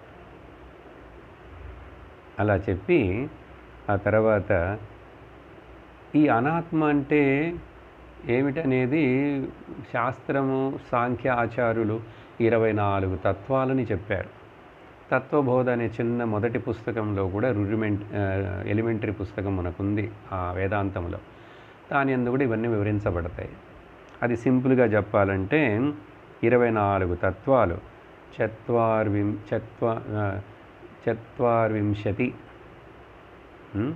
అలా చెప్పి ఆ తర్వాత ఈ అనాత్మ అంటే ఏమిటనేది శాస్త్రము సాంఖ్య ఆచారులు ఇరవై నాలుగు తత్వాలని చెప్పారు తత్వబోధ అనే చిన్న మొదటి పుస్తకంలో కూడా రుడిమెంట్ ఎలిమెంటరీ పుస్తకం మనకుంది ఆ వేదాంతంలో దాని అందు కూడా ఇవన్నీ వివరించబడతాయి అది సింపుల్గా చెప్పాలంటే ఇరవై నాలుగు తత్వాలు చత్వార్విం చత్వ ఆ, చత్వార్వింశతి ఉం?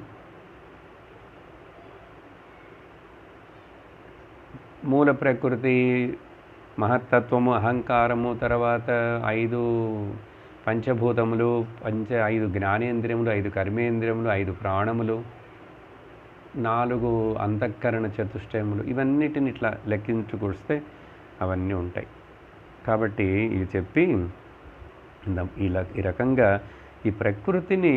మూల ప్రకృతి మహత్తత్వము అహంకారము తర్వాత ఐదు పంచభూతములు పంచ ఐదు జ్ఞానేంద్రియములు ఐదు కర్మేంద్రియములు ఐదు ప్రాణములు నాలుగు అంతఃకరణ చతుష్టయములు ఇవన్నిటిని ఇట్లా లెక్కించుకొస్తే అవన్నీ ఉంటాయి కాబట్టి ఇది చెప్పి ఇంద- ఇలా ఈ రకంగా ఈ ప్రకృతిని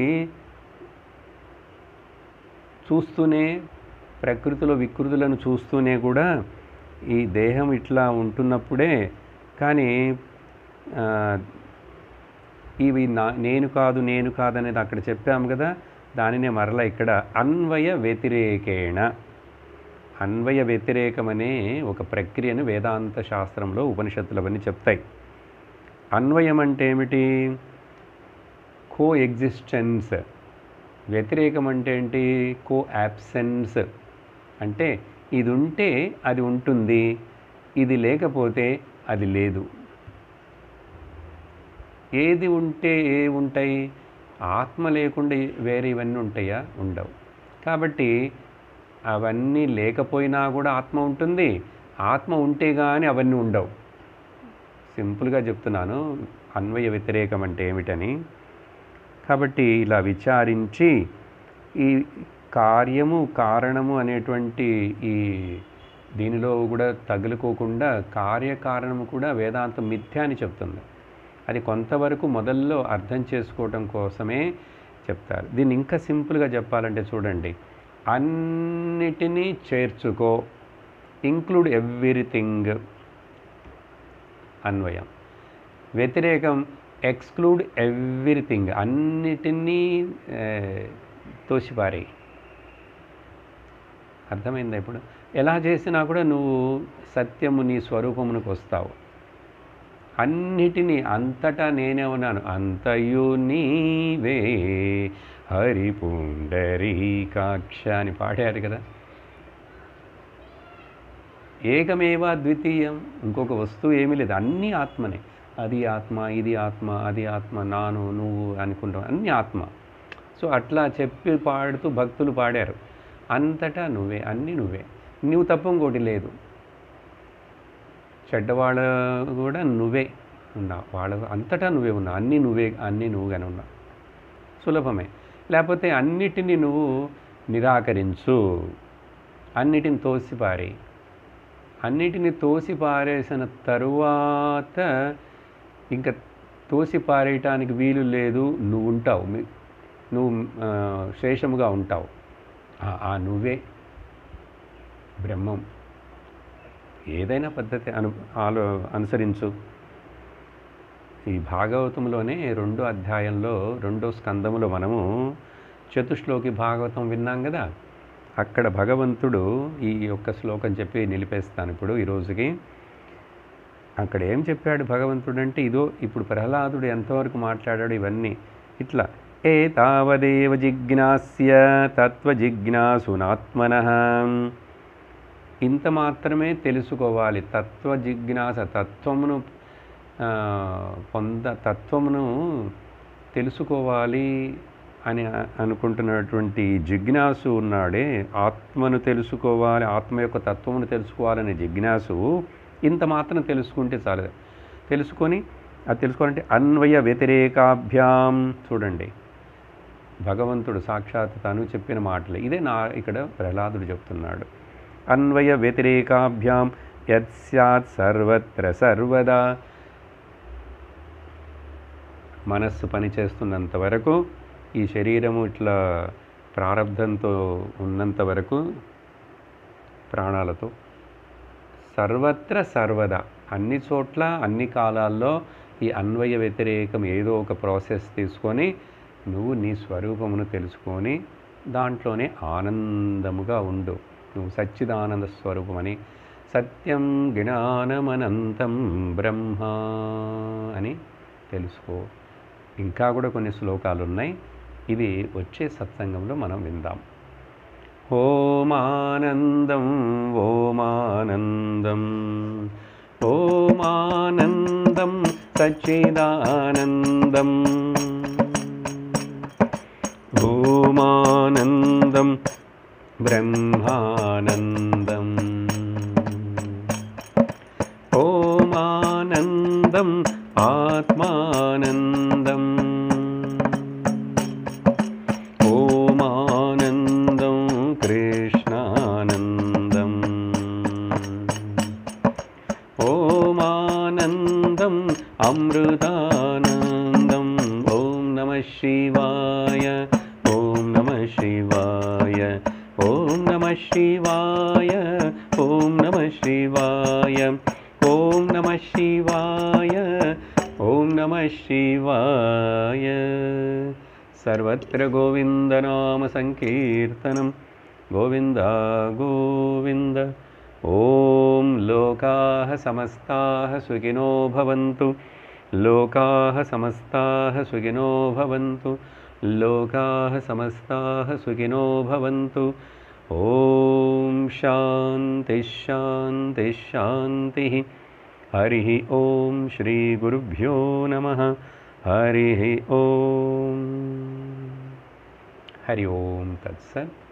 చూస్తూనే ప్రకృతిలో వికృతులను చూస్తూనే కూడా ఈ దేహం ఇట్లా ఉంటున్నప్పుడే కానీ ఆ, ఇవి నా నేను కాదు నేను కాదు అనేది అక్కడ చెప్పాము కదా దానినే మరలా ఇక్కడ అన్వయ వ్యతిరేకేణ అన్వయ వ్యతిరేకమనే ఒక ప్రక్రియను వేదాంత శాస్త్రంలో ఉపనిషత్తులు అవన్నీ చెప్తాయి అన్వయం అంటే ఏమిటి కో ఎగ్జిస్టెన్స్ వ్యతిరేకం అంటే ఏంటి కో యాబ్సెన్స్ అంటే ఇది ఉంటే అది ఉంటుంది ఇది లేకపోతే అది లేదు ఏది ఉంటే ఏ ఉంటాయి ఆత్మ లేకుండా వేరే ఇవన్నీ ఉంటాయా ఉండవు కాబట్టి అవన్నీ లేకపోయినా కూడా ఆత్మ ఉంటుంది ఆత్మ ఉంటే కానీ అవన్నీ ఉండవు సింపుల్గా చెప్తున్నాను అన్వయ వ్యతిరేకం అంటే ఏమిటని కాబట్టి ఇలా విచారించి ఈ కార్యము కారణము అనేటువంటి ఈ దీనిలో కూడా తగులుకోకుండా కార్యకారణము కూడా వేదాంతం మిథ్య అని చెప్తుంది అది కొంతవరకు మొదల్లో అర్థం చేసుకోవటం కోసమే చెప్తారు దీన్ని ఇంకా సింపుల్గా చెప్పాలంటే చూడండి అన్నిటినీ చేర్చుకో ఇంక్లూడ్ ఎవ్రీథింగ్ అన్వయం వ్యతిరేకం ఎక్స్క్లూడ్ ఎవ్రీథింగ్ అన్నిటినీ ఏ, తోసిపారేయి అర్థమైందా ఇప్పుడు ఎలా చేసినా కూడా నువ్వు సత్యము నీ స్వరూపమునికి వస్తావు అన్నిటినీ అంతటా నేనే ఉన్నాను అంతయు నీవే హరిపుండరీకాక్ష అని పాడారు కదా ఏకమేవా ద్వితీయం ఇంకొక వస్తువు ఏమీ లేదు అన్నీ ఆత్మనే అది ఆత్మ ఇది ఆత్మ అది ఆత్మ నాను నువ్వు అనుకుంటాం అన్నీ ఆత్మ సో అట్లా చెప్పి పాడుతూ భక్తులు పాడారు అంతటా నువ్వే అన్నీ నువ్వే నువ్వు తప్ప ఇంకోటి లేదు చెడ్డవాళ్ళ కూడా నువ్వే ఉన్నావు వాళ్ళ అంతటా నువ్వే ఉన్నావు అన్నీ నువ్వే అన్నీ నువ్వుగానే ఉన్నావు సులభమే లేకపోతే అన్నిటినీ నువ్వు నిరాకరించు అన్నిటిని తోసిపారి అన్నిటిని తోసి పారేసిన తరువాత ఇంకా తోసి పారేయటానికి వీలు లేదు నువ్వు ఉంటావు మీ- నువ్వు ఆ, శేషముగా ఉంటావు ఆ- ఆ నువ్వే బ్రహ్మం ఏదైనా పద్ధతి అను ఆలో అనుసరించు ఈ భాగవతంలోనే రెండో అధ్యాయంలో రెండో స్కందములో మనము చతుశ్లోకి భాగవతం విన్నాం కదా అక్కడ భగవంతుడు ఈ యొక్క శ్లోకం చెప్పి నిలిపేస్తాను ఇప్పుడు ఈ రోజుకి అక్కడ ఏం చెప్పాడు భగవంతుడు అంటే ఇదో ఇప్పుడు ప్రహ్లాదుడు ఎంతవరకు మాట్లాడాడు ఇవన్నీ ఇట్లా ఏ తావదేవ జిజ్ఞాస్య తత్వ జిజ్ఞాసునాత్మన ఇంత మాత్రమే తెలుసుకోవాలి తత్వ జిజ్ఞాస తత్వమును ఆ, పొంద తత్వమును తెలుసుకోవాలి అని అ- అనుకుంటున్నటువంటి జిజ్ఞాసు ఉన్నాడే ఆత్మను తెలుసుకోవాలి ఆత్మ యొక్క తత్వమును తెలుసుకోవాలనే జిజ్ఞాసు ఇంత మాత్రం తెలుసుకుంటే చాలు తెలుసుకొని అది తెలుసుకోవాలంటే అన్వయ వ్యతిరేకాభ్యాం చూడండి భగవంతుడు సాక్షాత్ తను చెప్పిన మాటలే ఇదే నా ఇక్కడ ప్రహ్లాదుడు చెప్తున్నాడు అన్వయ వ్యతిరేకాభ్యాం యత్ స్యాత్ సర్వత్ర సర్వదా మనస్సు పనిచేస్తున్నంత వరకు ఈ శరీరము ఇట్లా ప్రారంధంతో ఉన్నంత వరకు ప్రాణాలతో సర్వత్ర సర్వదా అన్ని చోట్ల అన్ని కాలాల్లో ఈ అన్వయ వ్యతిరేకం ఏదో ఒక ప్రాసెస్ తీసుకొని నువ్వు నీ స్వరూపమును తెలుసుకొని దాంట్లోనే ఆనందముగా ఉండు నువ్వు సచ్చిదానంద స్వరూపమని సత్యం జ్ఞానమనంతం బ్రహ్మ అని తెలుసుకో ఇంకా కూడా కొన్ని శ్లోకాలు ఉన్నాయి ఇది వచ్చే సత్సంగంలో మనం విందాం ఓమానందం ఓమానందం ఓమానందం సచ్చిదానందం ఓమానందం బ్రహ్మానందం ఓమానందం ఆత్మానందం ఓమానందం కృష్ణానందం ఓమానందం అమృతానందం ఓం నమ శివాయ ఓం నమ శివాయ ఓం నమ శివాయ ఓం నమ శివాయ ఓం నమ శివాయ ఓం నమ శివాయ సర్వత్ర గోవిందనామ సంకీర్తనం గోవింద గోవింద ఓం లోకాः సమస్తాः సుఖినో భవంతు లోకాः సమస్తాः సుఖినో భవంతు లోకాः సమస్తాः సుఖినో భవంతు ఓం శాంతి శాంతి శాంతి హరి ఓం శ్రీ గురుభ్యో నమ హరి ఓం హరి ఓం తత్సత్